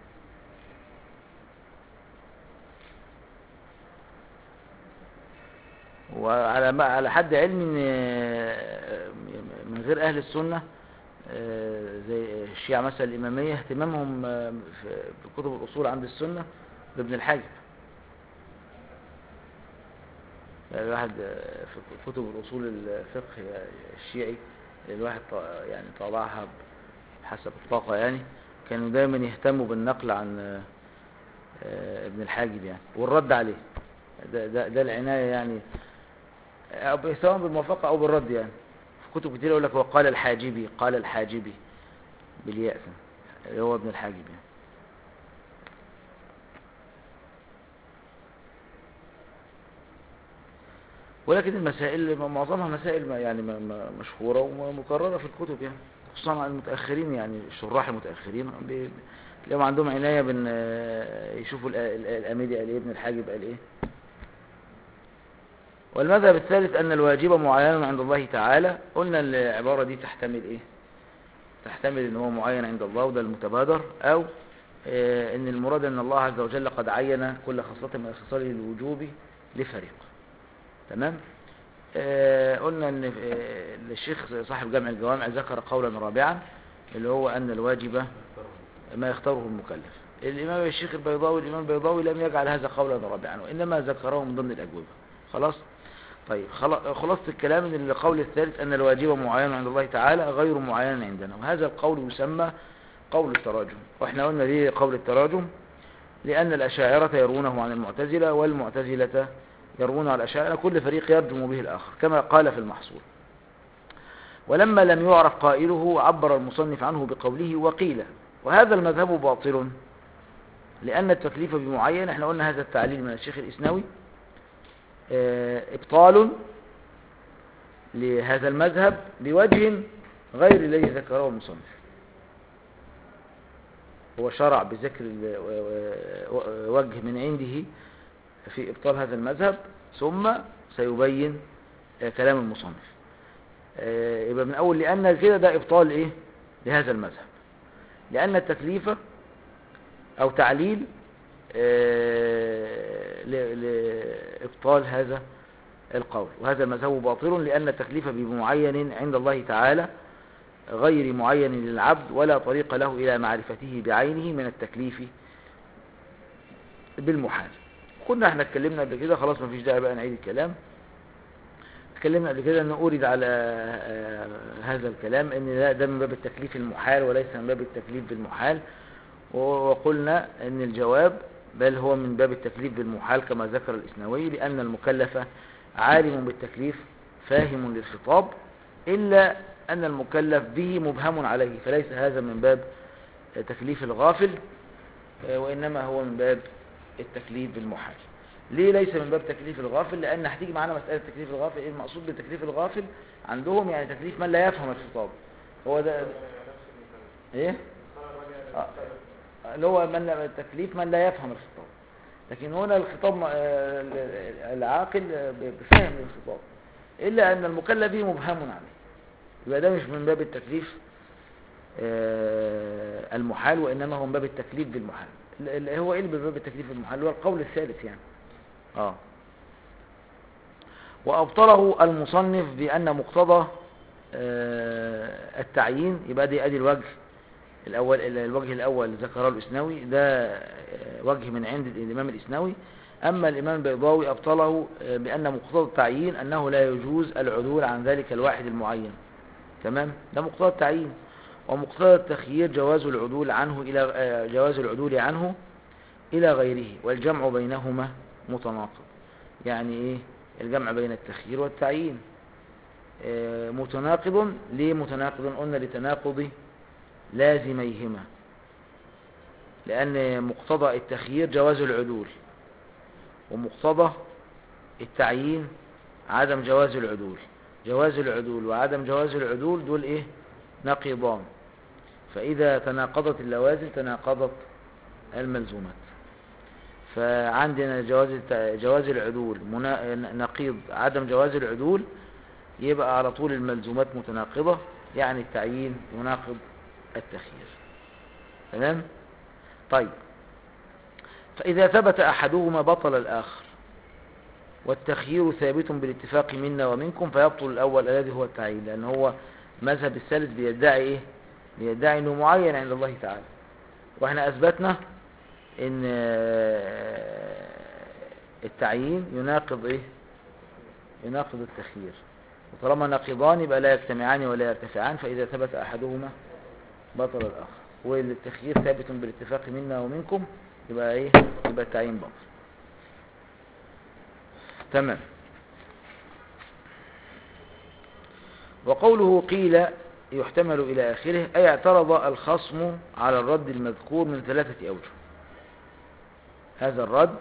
وعلى ما على حد علمي ان آه، من غير اهل السنه آه، زي الشيعة مثلا الاماميه اهتمامهم آه، في في كتب الاصول عند السنه بابن الحاجب يعني الواحد آه، في كتب الأصول الفقه الشيعي الواحد ط- يعني طابعها حسب الطاقة يعني كانوا دايما يهتموا بالنقل عن آه، آه، ابن الحاجب يعني والرد عليه ده, ده, ده العناية يعني أو ب- سواء بالموافقة أو بالرد يعني في كتب كتير يقول لك وقال الحاجبي قال الحاجبي بالياء اللي هو ابن الحاجب يعني ولكن المسائل معظمها مسائل ما- يعني ما- ما- مشهورة ومكررة في الكتب يعني خصوصا على المتأخرين يعني الشراح المتأخرين بي- تلاقيهم عندهم عناية بان آه، يشوفوا ال- ال- الأميدي قال ايه ابن الحاجب قال ايه والمذهب الثالث أن الواجب معين عند الله تعالى قلنا العبارة دي تحتمل ايه تحتمل ان هو معين عند الله وده المتبادر او آه، ان المراد ان الله عز وجل قد عين كل خصلة من خصال الوجوب لفريق تمام آه قلنا ان آه الشيخ صاحب جامع الجوامع ذكر قولا رابعا اللي هو ان الواجب ما يختاره المكلف الامام الشيخ البيضاوي الامام البيضاوي لم يجعل هذا قولا رابعا وانما ذكره من ضمن الاجوبه خلاص طيب خلا- خلاصة الكلام ان القول الثالث ان الواجب معين عند الله تعالى غير معين عندنا وهذا القول يسمى قول التراجم واحنا قلنا ليه قول التراجم لان الاشاعرة يرونه عن المعتزلة والمعتزلة يرون على الاشاعرة كل فريق يرجم به الاخر كما قال في المحصول ولما لم يعرف قائله عبر المصنف عنه بقوله وقيل وهذا المذهب باطل لأن التكليف بمعين احنا قلنا هذا التعليل من الشيخ الإسنوي آه، إبطال لهذا المذهب بوجه غير الذي ذكره المصنف هو شرع بذكر ال- و- و- وجه من عنده في إبطال هذا المذهب ثم سيبين آه، كلام المصنف آه، يبقى من أول لأن كده ده إبطال إيه لهذا المذهب لأن التكليف أو تعليل آه، ل- لإبطال هذا القول وهذا المذهب باطل لأن التكليف بمعين عند الله تعالى غير معين للعبد ولا طريق له إلى معرفته بعينه من التكليف بالمحال كنا احنا اتكلمنا قبل كده خلاص مفيش داعي بقى نعيد الكلام اتكلمنا قبل كده ان اورد على آه، هذا الكلام ان ده, ده من باب التكليف المحال وليس من باب التكليف بالمحال و- وقلنا ان الجواب بل هو من باب التكليف بالمحال كما ذكر الاسنوي لان المكلف عالم بالتكليف فاهم للخطاب الا ان المكلف به مبهم عليه فليس هذا من باب تكليف الغافل آه، وانما هو من باب التكليف بالمحال ليه ليس من باب تكليف الغافل لان هتيجي معانا مساله تكليف الغافل ايه المقصود بتكليف الغافل عندهم يعني تكليف من لا يفهم الخطاب هو ده ايه آه، اللي هو من لا- تكليف من لا يفهم الخطاب لكن هنا الخطاب م- آه، ال- العاقل آه، ب- بفهم الخطاب الا ان المكلف به مبهم عليه يبقى ده مش من باب التكليف آه، المحال وانما هو من باب التكليف بالمحال ال- ال- هو ايه اللي من باب التكليف بالمحال اللي هو القول الثالث يعني اه وابطله المصنف بان مقتضى آه، التعيين يبقى دي ادي الوجه الاول ال- الوجه الاول ذكره الاسنوي ده آه، وجه من عند الامام الاسنوي اما الامام البيضاوي ابطله آه، بان مقتضى التعيين انه لا يجوز العدول عن ذلك الواحد المعين تمام ده مقتضى التعيين ومقتضى التخيير جواز العدول عنه الى آه، جواز العدول عنه الى غيره والجمع بينهما متناقض يعني ايه الجمع بين التخيير والتعيين آه، متناقض ليه متناقض قلنا لتناقض لازميهما لأن مقتضى التخيير جواز العدول ومقتضى التعيين عدم جواز العدول جواز العدول وعدم جواز العدول دول ايه نقيضان فإذا تناقضت اللوازم تناقضت الملزومات فعندنا جواز الت- جواز العدول منا- نقيض عدم جواز العدول يبقى على طول الملزومات متناقضة يعني التعيين يناقض التخيير تمام طيب فإذا ثبت أحدهما بطل الآخر والتخيير ثابت بالاتفاق منا ومنكم فيبطل الأول الذي هو التعيين لأن هو مذهب الثالث بيدعي إيه بيدعي أنه معين عند الله تعالى وإحنا أثبتنا أن آه، التعيين يناقض إيه يناقض التخيير وطالما ناقضان يبقى لا يجتمعان ولا يرتفعان فإذا ثبت أحدهما بطل الآخر والتخيير ثابت بالاتفاق منا ومنكم يبقى ايه يبقى التعيين باطل تمام وقوله قيل يحتمل إلى آخره أي اعترض الخصم على الرد المذكور من ثلاثة أوجه هذا الرد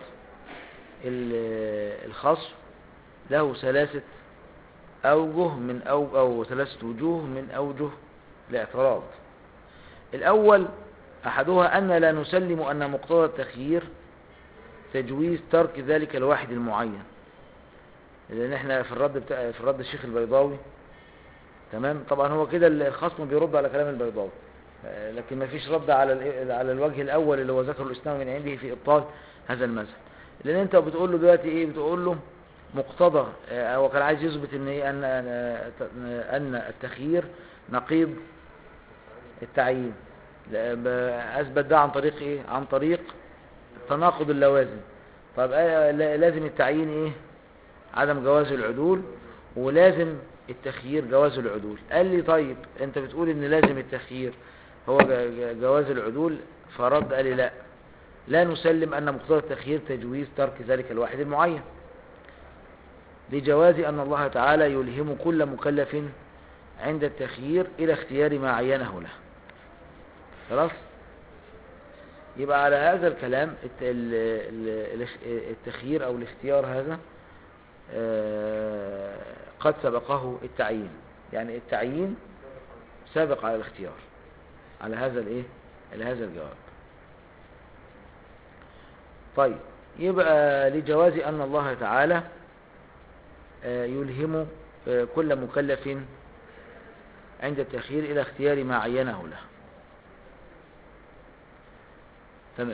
ال- الخصم له ثلاثة أوجه من أو, أو ثلاثة وجوه من أوجه الاعتراض الأول أحدها أن لا نسلم أن مقتضى التخيير تجويز ترك ذلك الواحد المعين لأن احنا في الرد بتاع في الرد الشيخ البيضاوي تمام طبعا هو كده الخصم بيرد على كلام البيضاوي آه، لكن ما فيش رد على ال- على الوجه الأول اللي هو ذكر الإسلام من عنده في إبطال هذا المذهب لأن أنت بتقول له دلوقتي إيه بتقول له مقتضى آه، هو كان عايز يثبت ان ايه ان ان أن التخيير نقيض التعيين لا- ب- اثبت ده عن طريق ايه عن طريق تناقض اللوازم طب آه، لا- لازم التعيين ايه عدم جواز العدول ولازم التخيير جواز العدول قال لي طيب انت بتقول ان لازم التخيير هو ج- ج- جواز العدول فرد قال لي لا لا نسلم ان مقتضى التخيير تجويز ترك ذلك الواحد المعين لجواز ان الله تعالى يلهم كل مكلف عند التخيير الى اختيار ما عينه له خلاص يبقى على هذا الكلام الت- ال- ال- الاخ- التخيير او الاختيار هذا آه، قد سبقه التعيين يعني التعيين سابق على الاختيار على هذا الايه على هذا الجواب طيب يبقى لجواز ان الله تعالى آه، يلهم آه، كل مكلف عند التخيير الى اختيار ما عينه له تمام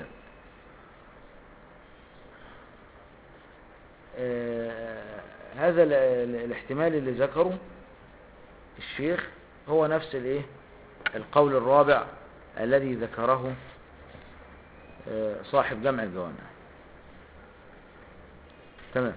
آه، هذا ال- ال- الاحتمال اللي ذكره الشيخ هو نفس الايه القول الرابع الذي ذكره آه، صاحب جمع الجوامع تمام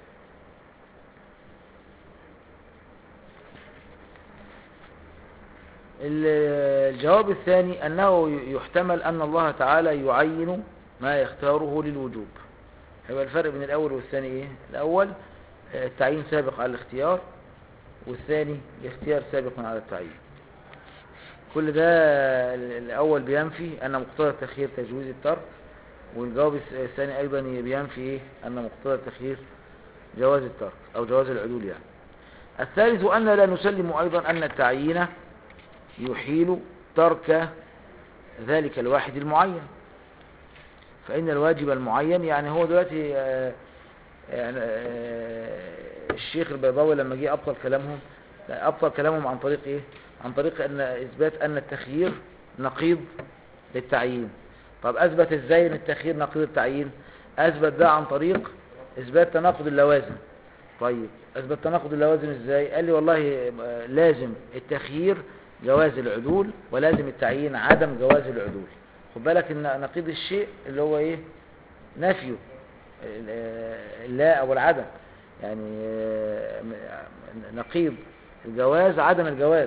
ال- الجواب الثاني أنه يحتمل أن الله تعالى يعين ما يختاره للوجوب يبقى الفرق بين الأول والثاني إيه الأول آه، التعيين سابق على الاختيار والثاني الاختيار سابق على التعيين كل ده ال- الأول بينفي أن مقتضى التخيير تجويز الترك والجواب الث- الثاني أيضا بينفي إيه أن مقتضى التخيير جواز الترك أو جواز العدول يعني الثالث أن لا نسلم أيضا أن التعيين يحيل ترك ذلك الواحد المعين فإن الواجب المعين يعني هو دلوقتي آه، يعني آه، الشيخ البيضاوي لما جه أبطل كلامهم لا، أبطل كلامهم عن طريق إيه؟ عن طريق أن إثبات أن التخيير نقيض للتعيين طب أثبت إزاي أن التخيير نقيض التعيين أثبت ده عن طريق إثبات تناقض اللوازم طيب أثبت تناقض اللوازم إزاي قال لي والله آه، لازم التخيير جواز العدول ولازم التعيين عدم جواز العدول خد بالك ان نقيض الشيء اللي هو ايه نفيه ال- اللا او العدم يعني آه، م- نقيض الجواز عدم الجواز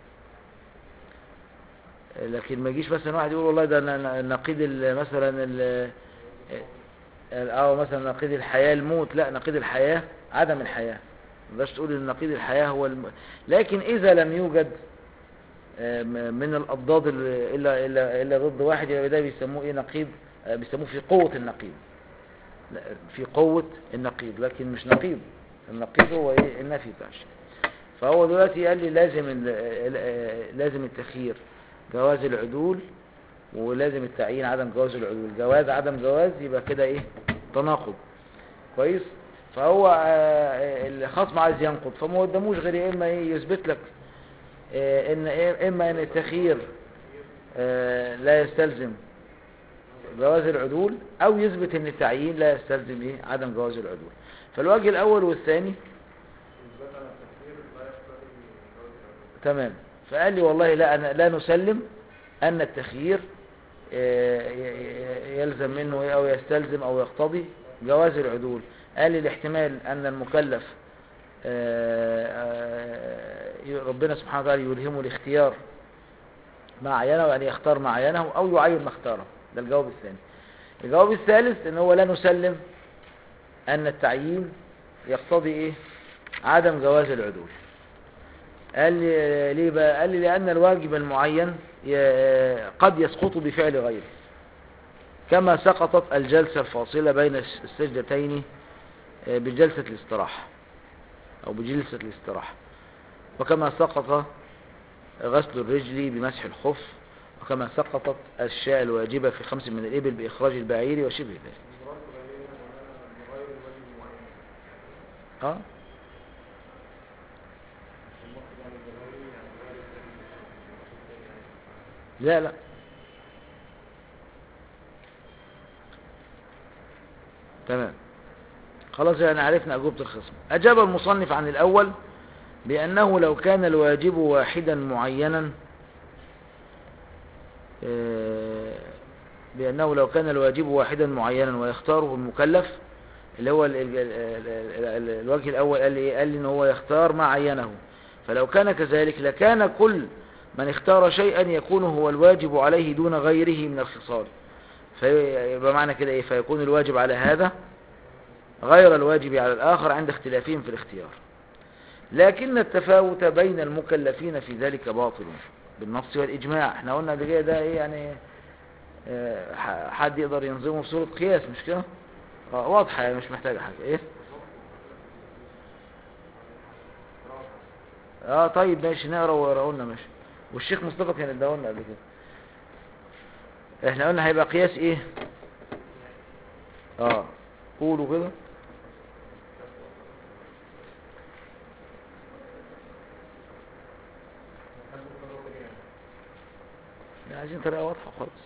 لكن ما يجيش مثلا واحد يقول والله ده ن- ن- نقيض ال- مثلا ال- ال- او مثلا نقيض الحياة الموت لا نقيض الحياة عدم الحياة ما تقدرش تقول ان نقيض الحياة هو الم... لكن اذا لم يوجد آه، م- من الأضداد ال- إلا, إلا, إلا ضد واحد يبقى ده بيسموه إيه نقيض آه، بيسموه في قوة النقيض لا، في قوة النقيض لكن مش نقيض النقيض هو إيه النفي بتاع الشيء فهو دلوقتي قال لي لازم ال- ال- آه، لازم التخيير جواز العدول ولازم التعيين عدم جواز العدول جواز عدم جواز يبقى كده ايه تناقض كويس فهو آه، الخصم عايز ينقض فما قداموش غير يا اما ايه يثبت لك آه، ان إيه- اما ان التخيير آه، لا يستلزم جواز العدول او يثبت ان التعيين لا يستلزم ايه عدم جواز العدول فالوجه الاول والثاني تمام فقال لي والله لا أنا لا نسلم ان التخيير آه، ي- ي- يلزم منه إيه او يستلزم او يقتضي جواز العدول قال لي الاحتمال ان المكلف آه، آه، ربنا سبحانه وتعالى يلهمه الاختيار ما عينه يعني يختار ما عينه او يعين ما اختاره ده الجواب الثاني الجواب الثالث ان هو لا نسلم ان التعيين يقتضي ايه عدم جواز العدول قال لي ليه بقى قال لي لان الواجب المعين ي- قد يسقط بفعل غيره كما سقطت الجلسة الفاصلة بين الس- السجدتين آه، بجلسة الاستراحة أو بجلسة الاستراحة وكما سقط غسل الرجل بمسح الخف وكما سقطت الشاء الواجبة في خمس من الإبل بإخراج البعير وشبه ذلك اه لا لا تمام خلاص يعني عرفنا أجوبة الخصم أجاب المصنف عن الأول بأنه لو كان الواجب واحدا معينا آه، بأنه لو كان الواجب واحدا معينا ويختاره المكلف اللي هو ال ال ال ال ال الوجه الأول قال لي إيه؟ قال لي إن هو يختار ما عينه فلو كان كذلك لكان كل من اختار شيئا يكون هو الواجب عليه دون غيره من الخصال فيبقى معنى كده إيه فيكون الواجب على هذا غير الواجب على الآخر عند اختلافهم في الاختيار لكن التفاوت بين المكلفين في ذلك باطل بالنص والإجماع احنا قلنا قبل كده ده ايه يعني اه، ح- حد يقدر ينظمه في صورة قياس مش كده اه، واضحة يعني مش محتاجة حاجة ايه اه طيب ماشي نقرا ويقرأوا لنا ماشي والشيخ مصطفى كان اداه لنا قبل كده احنا قلنا هيبقى قياس ايه اه قولوا كده عايزين طريقة واضحة خالص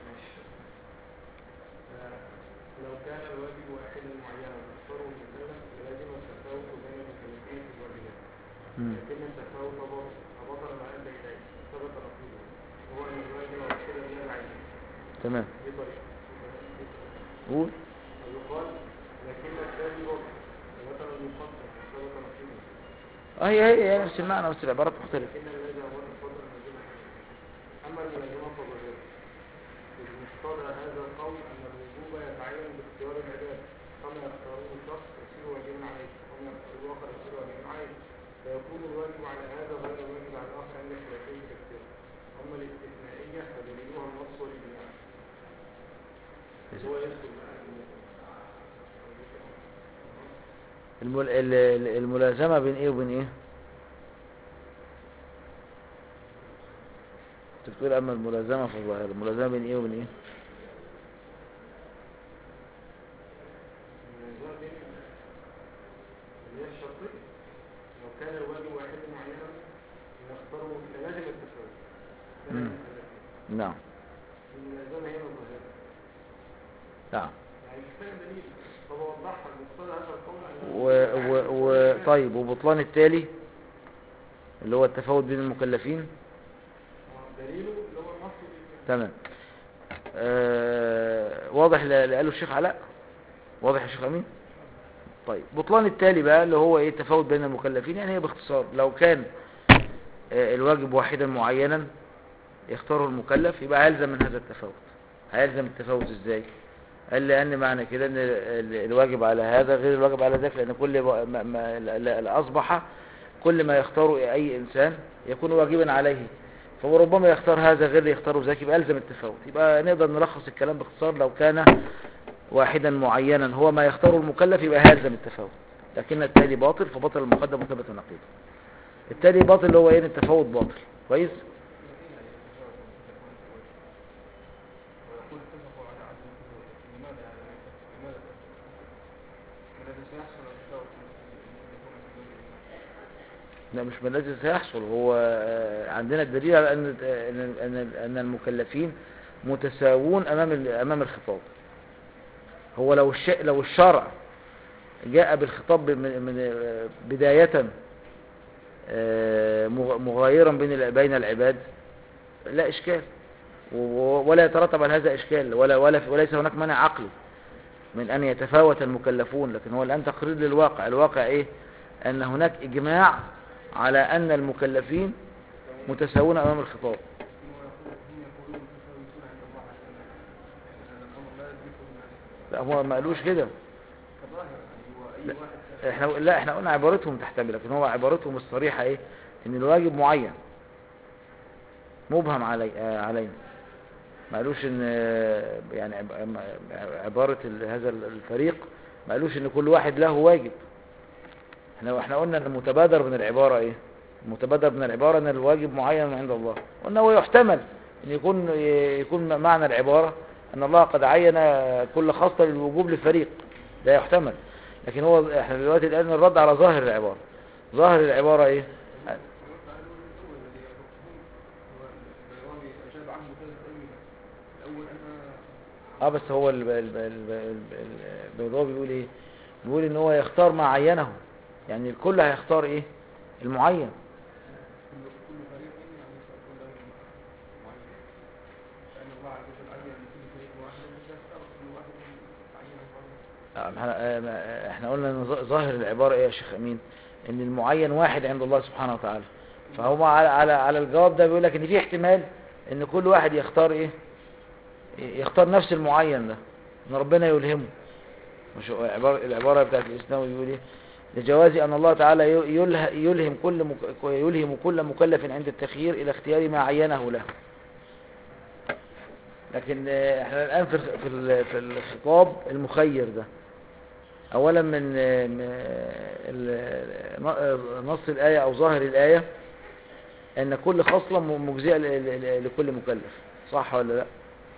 لو كان الواجب واحدا معينا واختاره المكلف لازم التفاوت بين المكلفين في الواجبات مم. لكن التفاوت باطل فبطل ما ادى اليه ثبت نقيضه هو ان الواجب واحدا لا العين تمام دي طريقه قول ويقال لكن الثاني باطل فبطل المقدم ثبت نقيضه اه هي هي هي نفس المعنى بس العبارات مختلفة لكن اللازم هو الفضل الملزمه اما الملزمه فظاهره بمقتضى هذا القول ان الوجوب يتعين باختيار العباد فما يختاره الشخص يصير واجبا عليه وما يختاره الاخر يصير واجبا عليه فيكون الواجب على هذا غير الواجب على الاخر عند خلافين في الاختيار اما الاستثنائيه فدليلها النص والاجماع هو يدخل بقى المل... ال- ال- الملازمة بين ايه وبين ايه انت بتقول اما الملازمة في الظاهر الملازمة بين ايه وبين ايه الموضوع دي اللي هي الشرطية لو كان الواجب واحد معينا نختاره لازم التفاوت بين مم. المكلفين. نعم الملازمة هنا الظاهرة نعم يعني مش فاهم دليل فبوضحها بمقتضى هذا القول أن و... و... و... طيب وبطلان التالي اللي هو التفاوت بين المكلفين آه، دليله اللي هو النص والإجماع. تمام آه... واضح اللي قاله الشيخ علاء واضح يا شيخ امين طيب بطلان التالي بقى اللي هو ايه التفاوت بين المكلفين يعني هي باختصار لو كان آه، الواجب واحدا معينا يختاره المكلف يبقى هيلزم من هذا التفاوت هيلزم التفاوت ازاي قال لان معنى كده ان ال- ال- الواجب على هذا غير الواجب على ذاك لان كل ما ما- ما ال- ال- اصبح كل ما يختاره اي انسان يكون واجبا عليه فربما يختار هذا غير يختاره ذاك يبقى يلزم التفاوت يبقى نقدر نلخص الكلام باختصار لو كان واحدا معينا هو ما يختاره المكلف يبقى هيلزم التفاوت لكن التالي باطل فبطل المقدم وثبت النقيض التالي باطل اللي هو ايه التفاوت باطل كويس ويقول اتفقوا على عدم التفاوت لماذا يعني لماذا الذي سيحصل التفاوت أن يكون في الواجب لا مش من الذي سيحصل هو آه، عندنا الدليل على ان ان ان ان المكلفين متساوون امام ال- امام الخطاب هو لو الش لو الشرع جاء بالخطاب من من آه، بداية آه، مغ- مغايرا بين ال- بين العباد لا اشكال و- ولا يترتب على هذا اشكال ولا ولا وليس هناك مانع عقلي من ان يتفاوت المكلفون لكن هو الان تقرير للواقع الواقع ايه ان هناك اجماع على ان المكلفين متساوون امام الخطاب هم يقولون هم يقولون متفاوتون عند الله عز وجل يعني هذا الامر لا يدركه الناس لا هو ما قالوش كده كظاهر يعني هو اي لا. واحد احنا لا احنا قلنا عبارتهم تحتمل لكن هو عبارتهم الصريحة ايه ان الواجب معين مبهم علي آه علينا ما قالوش ان آه، يعني عب- عم- عبارة ال- هذا الفريق ما قالوش ان كل واحد له واجب احنا احنا قلنا ان المتبادر من العبارة ايه المتبادر من العبارة ان الواجب معين من عند الله قلنا هو يحتمل ان يكون يكون معنى العبارة ان الله قد عين كل خاصة للوجوب لفريق ده يحتمل لكن هو احنا دلوقتي الان الرد على ظاهر العبارة ظاهر العبارة ايه قالوا الاول الذي يربطهم هو البيضاوي اجاب عنه ثلاث اجوبه الاول ان اه بس هو ال- ال- ال- ال- البيضاوي بيقول ايه بيقول ان هو يختار ما عينه يعني الكل هيختار ايه المعين كل كل فريق يعني سيكون له معين لان الله عز وجل عين لكل فريق واحد اذا اختار كل واحد عينه فريق احنا آه، احنا قلنا ان ظ- ظاهر العبارة ايه يا شيخ امين ان المعين واحد عند الله سبحانه وتعالى فهو على على على الجواب ده بيقول لك ان في احتمال ان كل واحد يختار ايه يختار نفس المعين ده ان ربنا يلهمه مش هو العبارة, العبارة بتاعت الاسلام بيقول ايه لجواز ان الله تعالى ي- يله يلهم كل مك... يلهم كل مكلف عند التخيير الى اختيار ما عينه له لكن آه، احنا الان في الخ- في ال- في الخطاب المخير ده اولا من آه، من ال- ن- نص الايه او ظاهر الايه ان كل خصله م- مجزئه ل- ل- لكل مكلف صح ولا لا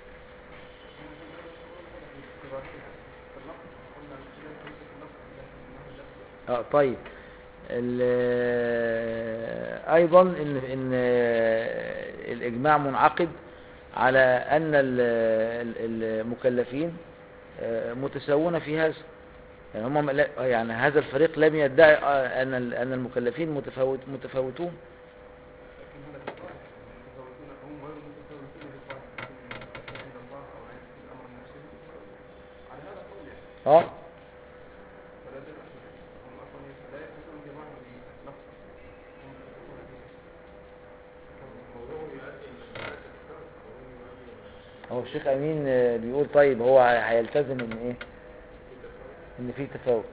اه طيب ال- ايضا ان ان الاجماع منعقد على ان ال- ال- المكلفين آه، متساوون في هذا يعني هم لا- يعني هذا الفريق لم يدعي آه، ان ال- ان المكلفين متفاوت متفاوتون اه هو الشيخ امين آه، بيقول طيب هو هيلتزم ان ايه ان في تفاوت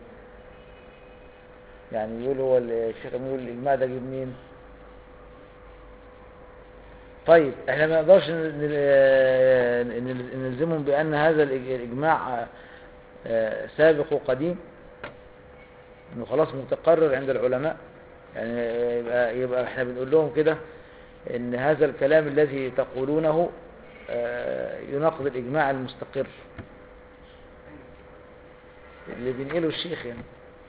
يعني يقول هو ال- الشيخ امين يقول الاجماع ده جه منين طيب احنا ما نقدرش ن- ن- آه، ن- نلزمهم بان هذا الإج- الاجماع آه، آه، سابق وقديم انه خلاص متقرر عند العلماء يعني آه، يبقى, يبقى احنا بنقول لهم كده ان هذا الكلام الذي تقولونه آه، يناقض الاجماع المستقر اللي بينقله الشيخ يعني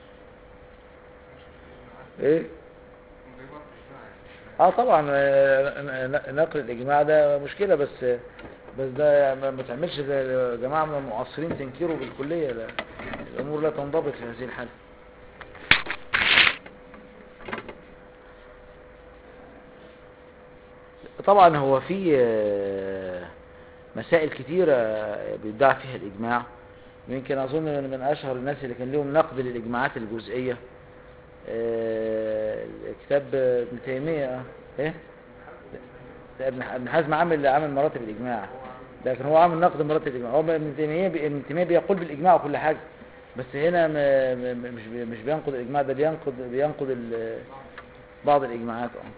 ايه اه طبعا آه، ن- ن- نقل الاجماع ده مشكله بس بس ده ما ما تعملش زي جماعه من المعاصرين تنكره بالكليه لا الامور لا تنضبط في هذه الحاله طبعا هو في آه، مسائل كتيرة بيدعى فيها الإجماع ويمكن أظن من من أشهر الناس اللي كان لهم نقد للإجماعات الجزئية آه، كتاب ابن تيمية آه، إيه؟ لا، ابن ح- ابن حزم عامل عامل مراتب الإجماع لكن هو عامل نقد مراتب الإجماع هو ابن تيمية بي- ابن تيمية بيقول بالإجماع وكل حاجة بس هنا م- م- مش بي- مش بينقد الإجماع ده بينقد بينقد ال- بعض الإجماعات اه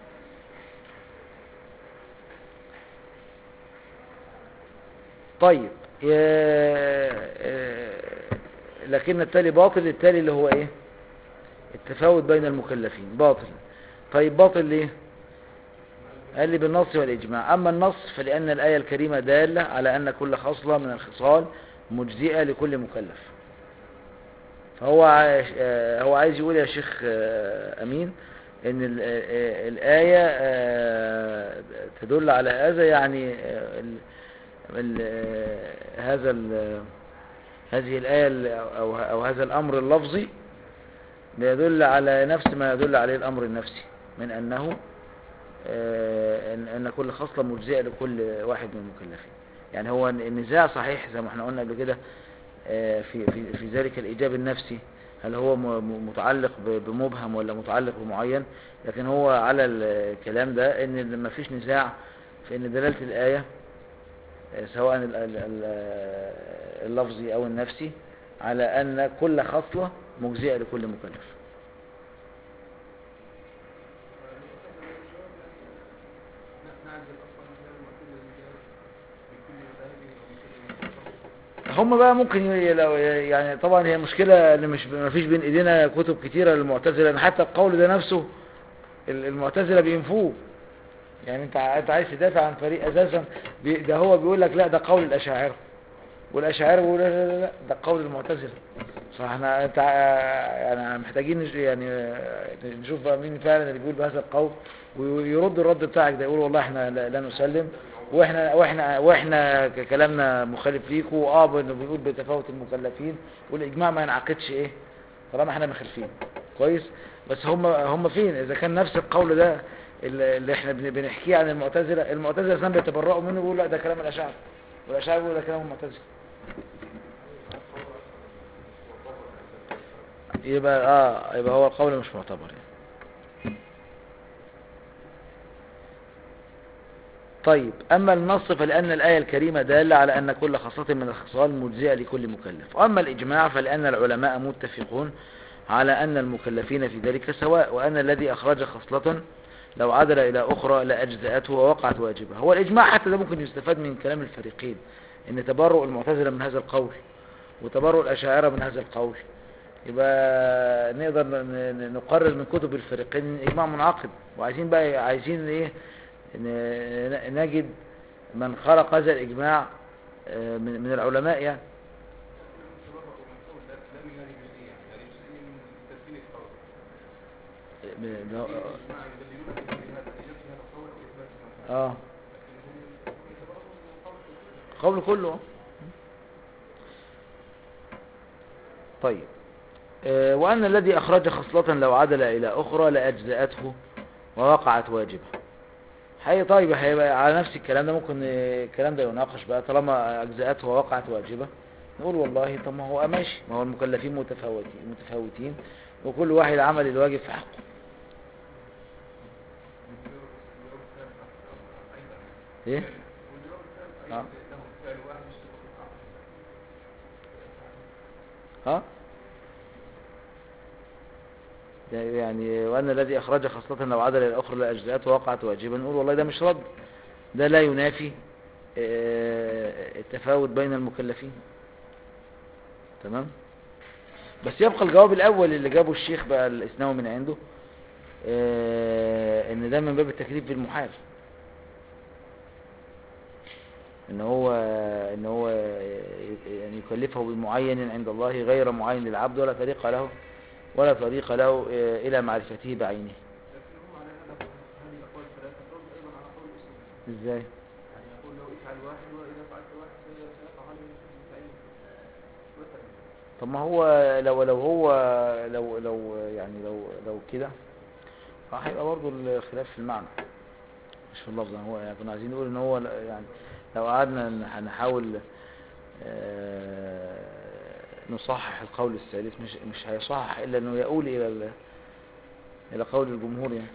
طيب يا- آه، لكن التالي باطل التالي اللي هو ايه التفاوت بين المكلفين باطل طيب باطل ليه قال لي بالنص والإجماع أما النص فلأن الآية الكريمة دالة على أن كل خصلة من الخصال مجزئة لكل مكلف فهو عايش آه، هو عايز يقول يا شيخ آه، أمين ان ال- آه، الآية آه، تدل على هذا يعني آه، ال- ال- آه، هذا ال- هذه الآية ال- أو أو هذا الأمر اللفظي بيدل على نفس ما يدل عليه الأمر النفسي من أنه آه، ان ان كل خصله مجزئه لكل واحد من المكلفين يعني هو النزاع صحيح زي ما احنا قلنا قبل كده آه، في في في ذلك الايجاب النفسي هل هو م- م- متعلق ب- بمبهم ولا متعلق بمعين لكن هو على الكلام ده ان ما فيش نزاع في ان دلاله الايه آه، سواء ال- ال- ال- آه، اللفظي او النفسي على ان كل خصله مجزئه لكل مكلف هم بقى ممكن ي- لو يعني طبعا هي مشكلة ان مش ما فيش بين ايدينا كتب كتيرة للمعتزلة لان حتى القول ده نفسه ال- المعتزلة بينفوه يعني انت ع- انت عايز تدافع عن فريق اساسا بي- ده هو بيقول لك لا ده قول الاشاعرة والاشاعرة بيقولوا لا لا لا لا ده قول المعتزلة فاحنا انت ع- يعني محتاجين نش- يعني آه، نشوف بقى مين فعلا اللي بيقول بهذا القول ويرد الرد بتاعك ده يقول والله احنا لا, لا نسلم واحنا واحنا واحنا ك- كلامنا مخالف ليكم واه انه بيقول بتفاوت المكلفين والاجماع ما ينعقدش ايه طالما احنا مخالفين كويس بس هم هم فين اذا كان نفس القول ده اللي اللي احنا بن- بنحكيه عن المعتزله المعتزله اصلا بيتبرؤوا منه ويقولوا لا ده كلام الاشاعره والاشاعره بيقولوا ده كلام المعتزله يبقى اه يبقى هو القول مش معتبر يعني طيب أما النص فلأن الآية الكريمة دالة على أن كل خاصة من الخصال مجزئة لكل مكلف وأما الإجماع فلأن العلماء متفقون على أن المكلفين في ذلك سواء وأن الذي أخرج خصلة لو عدل إلى أخرى لأجزأته ووقعت واجبة هو الإجماع حتى ده ممكن يستفاد من كلام الفريقين أن تبرؤ المعتزلة من هذا القول وتبرؤ الأشاعرة من هذا القول يبقى نقدر ن- ن- نقرر من كتب الفريقين إن الإجماع منعقد وعايزين بقى عايزين إيه ن- نجد من خلق هذا الإجماع آه، من من العلماء يعني ب- ب- اه قول كله آه. طيب آه، وأن الذي أخرج خصلة لو عدل إلى أخرى لأجزأته ووقعت واجبة حقيقي طيب هيبقى على نفس الكلام ده ممكن آه، الكلام ده يناقش بقى طالما أجزأته ووقعت واجبة نقول والله طب ما هو ماشي ما هو المكلفين متفاوتين متفاوتين وكل واحد عمل الواجب في حقه ايه اه ها يعني وأن الذي أخرج خاصة لو عدل إلى الأخرى لأجزاءته وقعت واجبا نقول والله ده مش رد ده لا ينافي آه، التفاوت بين المكلفين تمام بس يبقى الجواب الأول اللي جابه الشيخ بقى الإسناوي من عنده آه، إن ده من باب التكليف بالمحال ان هو ان هو يعني يكلفه بمعين عند الله غير معين للعبد ولا طريق له ولا طريق له الى معرفته بعينه ازاي يعني يقول لو افعل واحد واذا فعلت واحد سيقع عليه مثلا طب ما هو لو لو هو لو لو يعني لو لو كده هيبقى برضه الخلاف في المعنى مش في اللفظ هو يعني كنا عايزين نقول ان هو لا- يعني لو قعدنا ن- نحاول آه، نصحح القول الثالث مش مش هيصحح الا انه يؤول الى ال- الى قول الجمهور يعني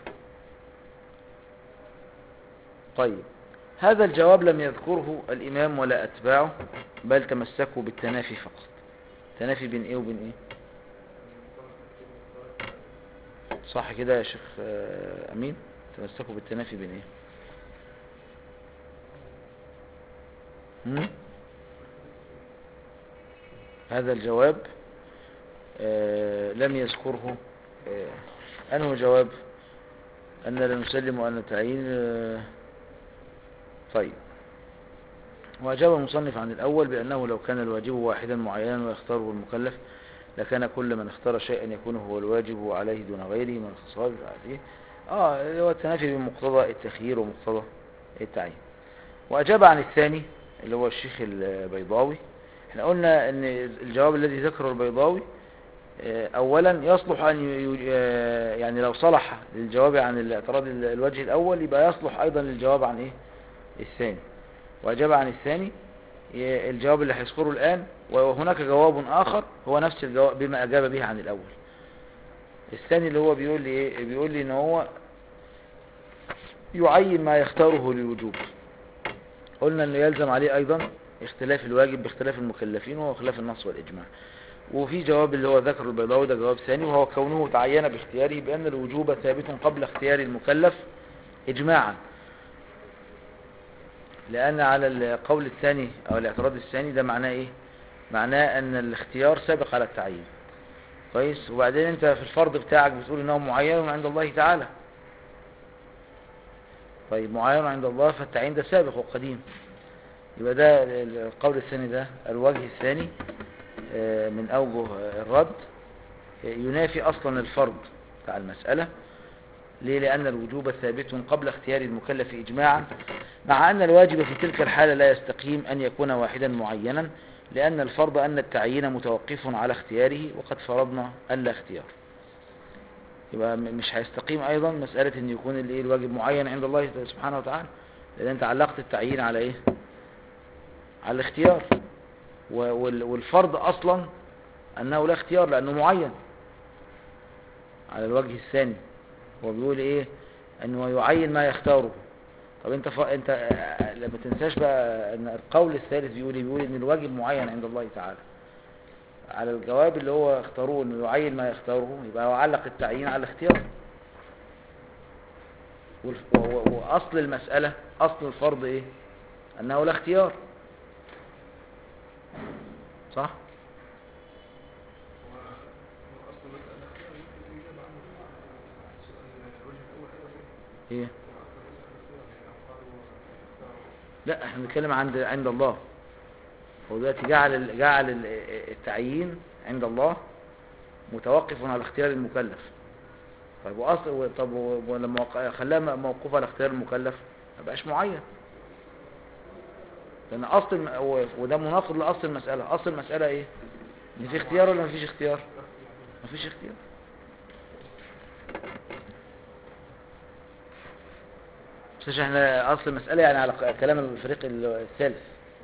طيب هذا الجواب لم يذكره الامام ولا اتباعه بل تمسكوا بالتنافي فقط تنافي بين ايه وبين ايه صح كده يا شيخ آه، امين تمسكوا بالتنافي بين ايه هم؟ هذا الجواب آه، لم يذكره آه، أنه جواب أن لا نسلم وأن نتعين آه، طيب وأجاب المصنف عن الأول بأنه لو كان الواجب واحدا معينا ويختاره المكلف لكان كل من اختار شيئا يكون هو الواجب عليه دون غيره من الخصال مش عارف ايه اه هو التنافي بمقتضى التخيير ومقتضى التعيين وأجاب عن الثاني اللي هو الشيخ البيضاوي احنا قلنا ان الجواب الذي ذكره البيضاوي آه، اولا يصلح ان ي- ي- آه، يعني لو صلح للجواب عن الاعتراض ال- الوجه الاول يبقى يصلح ايضا للجواب عن ايه الثاني واجاب عن الثاني ي- الجواب اللي هيذكره الان وهناك جواب اخر هو نفس الجواب بما اجاب به عن الاول الثاني اللي هو بيقول لي ايه بيقول لي ان هو يعين ما يختاره للوجوب قلنا انه يلزم عليه ايضا اختلاف الواجب باختلاف المكلفين وهو خلاف النص والاجماع وفي جواب اللي هو ذكر البيضاوي ده جواب ثاني وهو كونه تعين باختياره بان الوجوب ثابت قبل اختيار المكلف اجماعا لان على القول الثاني او الاعتراض الثاني ده معناه ايه معناه ان الاختيار سابق على التعيين كويس وبعدين انت في الفرض بتاعك بتقول انه معين عند الله تعالى طيب معين عند الله فالتعيين ده سابق وقديم يبقى ده ال- القول الثاني ده الوجه الثاني آه، من أوجه آه، الرد آه، ينافي أصلا الفرض بتاع المسألة ليه لأن الوجوب ثابت قبل اختيار المكلف إجماعا مع أن الواجب في تلك الحالة لا يستقيم أن يكون واحدا معينا لأن الفرض أن التعيين متوقف على اختياره وقد فرضنا ألا اختيار يبقى م- مش هيستقيم أيضا مسألة أن يكون الإيه الواجب معين عند الله سبحانه وتعالى لأن أنت علقت التعيين على إيه على الاختيار و- وال- والفرض أصلا أنه لا اختيار لأنه معين على الوجه الثاني هو بيقول إيه أنه يعين ما يختاره طب انت ف... انت آه، لما تنساش بقى ان القول الثالث بيقول إيه؟ بيقول ان الواجب معين عند الله تعالى على الجواب اللي هو اختاروه انه يعين ما يختاره يبقى هو علق التعيين على الاختيار والف- و- و- واصل المسألة اصل الفرض ايه انه لا اختيار صح أصل المسألة اختيار يمكن الإجابة عنه السؤال الوجه الأول أيضا ايه أصل المسألة اختيار يعني لو قالوا اختاروا لا احنا بنتكلم عند عند الله هو دلوقتي جعل ال- جعل ال- التعيين عند الله متوقف على اختيار المكلف طيب واصل و- طب و- ولما وق- خلاه م- موقوف على اختيار المكلف ما بقاش معين لان اصل الم- و- وده مناقض لاصل المساله اصل المساله ايه ان في اختيار ولا مفيش اختيار مفيش اختيار بس عشان احنا اصل المساله يعني على ق- كلام الفريق الثالث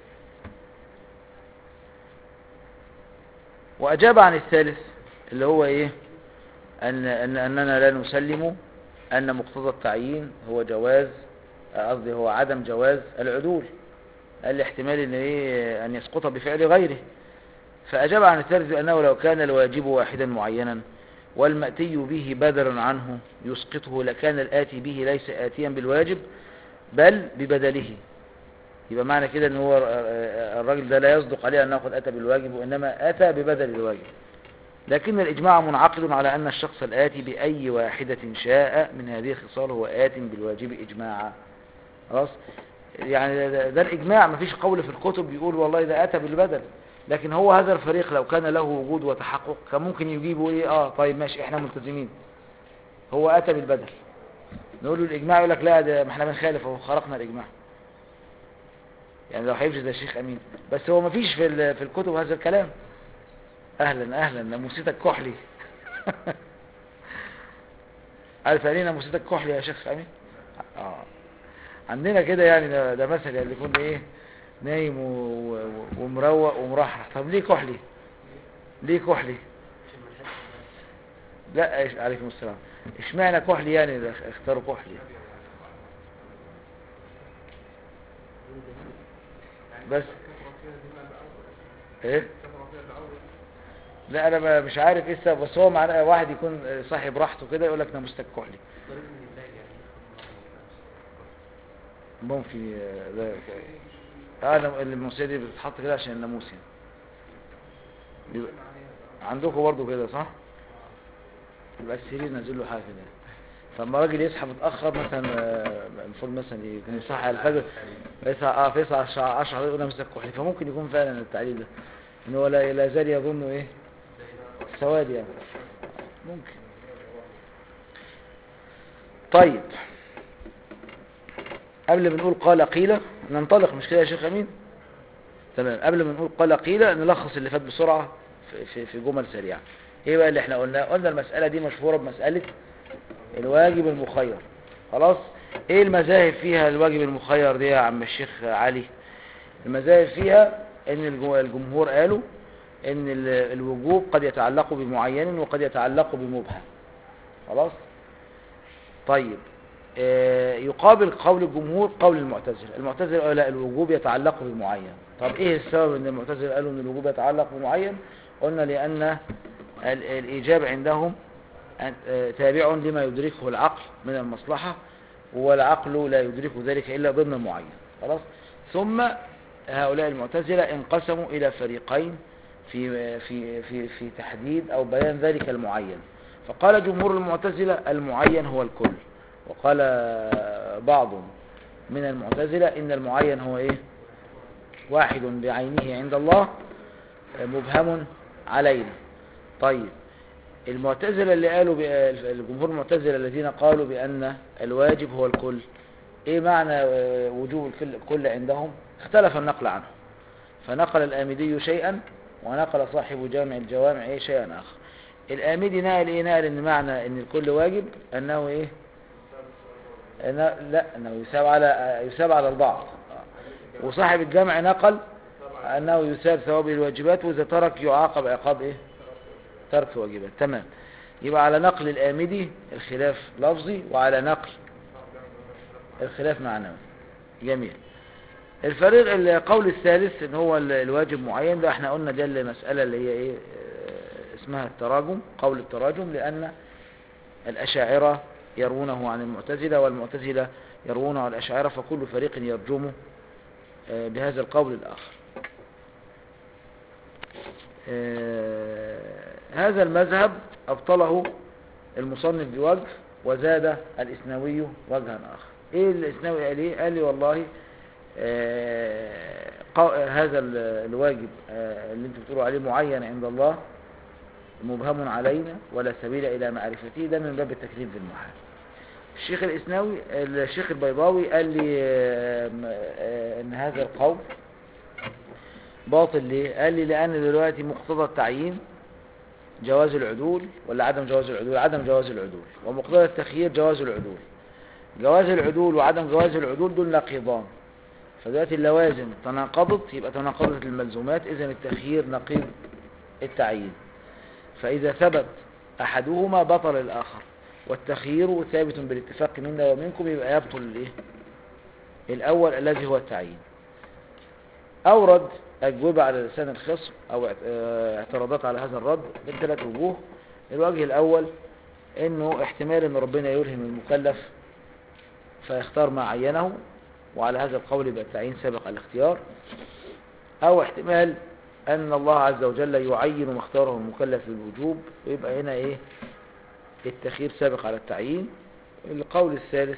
واجاب عن الثالث اللي هو ايه ان ان اننا لا نسلم ان مقتضى التعيين هو جواز قصدي هو عدم جواز العدول قال لي احتمال ان ايه ان يسقط بفعل غيره فاجاب عن الثالث بانه لو كان الواجب واحدا معينا والمأتي به بدلا عنه يسقطه لكان الآتي به ليس آتيا بالواجب بل ببدله يبقى معنى كده ان هو الراجل ده لا يصدق عليه انه قد اتى بالواجب وانما اتى ببدل الواجب لكن الاجماع منعقد على ان الشخص الاتي باي واحدة شاء من هذه الخصال هو ات بالواجب اجماعا خلاص يعني ده, ده الاجماع مفيش قول في الكتب بيقول والله ده اتى بالبدل لكن هو هذا الفريق لو كان له وجود وتحقق كان ممكن يجيبوا ايه اه طيب ماشي احنا ملتزمين هو اتى بالبدل نقول له الاجماع يقول لك لا ده ما احنا بنخالف اهو خرقنا الاجماع يعني لو هيفجد زي الشيخ امين بس هو ما فيش في ال- في الكتب هذا الكلام اهلا اهلا ناموستك كحلي عارف يعني ايه ناموستك كحلي يا شيخ امين اه عندنا كده يعني ده, ده مثل يعني يكون ايه نايم و- و- ومروق ومرحرح طب ليه كحلي ليه كحلي عشان ما نحسش لا إيش- عليكم السلام اشمعنى كحلي يعني ده اختاروا كحلي بس كثرة فيها دماء بأول ايه كثرة فيها بأول لا انا ما- مش عارف ايه السبب بس هو معناه واحد يكون صاحب راحته كده يقول لك ناموستك كحلي طريق من الله يعني ممكن آه، ده اه أنا- الموسيقى دي بتتحط كده عشان الناموس يعني بيبقى- عندكم برضو كده صح يبقى السرير نازل له حاجه كده فلما راجل يصحى متاخر مثلا آه، المفروض مثلا يكون صاحي على الفجر فيصحى اه فيصحى الساعه 10 يقول نفسك كحلي فممكن يكون فعلا التعليل ده ان هو لا لا زال يظن ايه السواد يعني ممكن طيب قبل ما نقول قال قيل ننطلق مش كده يا شيخ امين تمام قبل ما نقول قال قيل نلخص اللي فات بسرعه في في, في جمل سريعه ايه بقى اللي احنا قلناه قلنا المساله دي مشهوره بمساله الواجب المخير خلاص ايه المذاهب فيها الواجب المخير دي يا عم الشيخ علي المذاهب فيها ان الجو- الجمهور قالوا ان ال- الوجوب قد يتعلق بمعين وقد يتعلق بمبهم خلاص طيب آه، يقابل قول الجمهور قول المعتزله المعتزله قالوا لا الوجوب يتعلق بمعين طب ايه السبب ان المعتزله قالوا ان الوجوب يتعلق بمعين قلنا لان ال- الايجاب عندهم أن- آه، تابع لما يدركه العقل من المصلحه والعقل لا يدرك ذلك الا ضمن معين خلاص ثم هؤلاء المعتزله انقسموا الى فريقين في في في في تحديد او بيان ذلك المعين فقال جمهور المعتزله المعين هو الكل وقال بعض من المعتزله ان المعين هو ايه واحد بعينه عند الله مبهم علينا طيب المعتزله اللي قالوا ب- الجمهور المعتزله الذين قالوا بان الواجب هو الكل ايه معنى آه، وجوب الكل- الكل عندهم اختلف النقل عنه فنقل الآمدي شيئا ونقل صاحب جامع الجوامع ايه شيئا آخر الآمدي نقل ايه نقل ان معنى ان الكل واجب انه ايه أنه لا انه يساب على يساب على البعض وصاحب الجامع نقل انه يساب ثواب الواجبات واذا ترك يعاقب عقاب ايه ترك واجبات تمام يبقى على نقل الآمدي الخلاف لفظي وعلى نقل الخلاف معنوي جميل الفريق القول الثالث ان هو ال- الواجب معين ده احنا قلنا ده المسألة اللي هي ايه آه، اسمها التراجم قول التراجم لان الاشاعرة يروونه عن المعتزلة والمعتزلة يروونه عن الاشاعرة فكل فريق يرجمه آه، بهذا القول الاخر آه، هذا المذهب ابطله المصنف بوجه وزاد الاسناوي وجها اخر ايه الاسناوي قال ايه قال لي والله آه، قا- هذا ال- الواجب آه، اللي انتم بتقولوا عليه معين عند الله مبهم علينا ولا سبيل الى معرفته ده من باب التكذيب بالمحال الشيخ الاسناوي الشيخ البيضاوي قال لي آه، م- آه، ان هذا القول باطل ليه قال لي لان دلوقتي مقتضى التعيين جواز العدول ولا عدم جواز العدول عدم جواز العدول ومقتضى التخيير جواز العدول جواز العدول وعدم جواز العدول دول نقيضان فدلوقتي اللوازم تناقضت يبقى تناقضت الملزومات اذا التخيير نقيض التعيين فاذا ثبت احدهما بطل الاخر والتخيير ثابت بالاتفاق منا ومنكم يبقى يبطل الايه الاول الذي هو التعيين اورد اجوبه على لسان الخصم او اعت- آه، اعتراضات على هذا الرد من ثلاث وجوه الوجه الاول انه احتمال ان ربنا يلهم المكلف فيختار ما عينه وعلى هذا القول يبقى التعيين سابق على الاختيار او احتمال ان الله عز وجل يعين ما اختاره المكلف بالوجوب ويبقى هنا ايه التخيير سابق على التعيين القول الثالث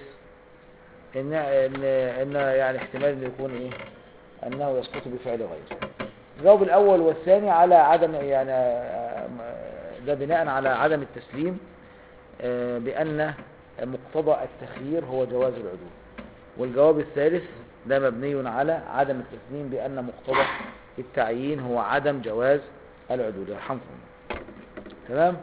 ان ان ان يعني احتمال انه يكون ايه انه يسقط بفعل غيره الجواب الاول والثاني على عدم يعني آه، ده بناء على عدم التسليم آه، بان مقتضى التخيير هو جواز العدول والجواب الثالث ده مبني على عدم التسليم بأن مقتضى التعيين هو عدم جواز العدول يرحمكم الله. تمام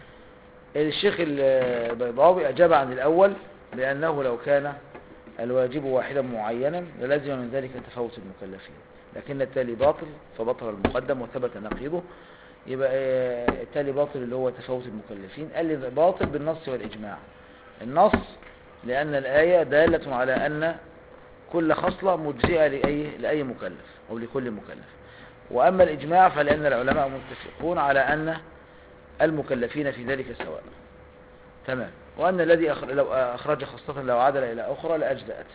الشيخ البيضاوي أجاب عن الأول بأنه لو كان الواجب واحدا معينا للزم من ذلك تفاوت المكلفين لكن التالي باطل فبطل المقدم وثبت نقيضه يبقى آه، التالي باطل اللي هو تفاوت المكلفين قال لي باطل بالنص والإجماع النص لأن الآية دالة على أن كل خصلة مجزئة لأي, لأي مكلف أو لكل مكلف وأما الإجماع فلأن العلماء متفقون على أن المكلفين في ذلك سواء تمام وأن الذي أخر... لو أخرج خاصة لو عدل إلى أخرى لأجزأت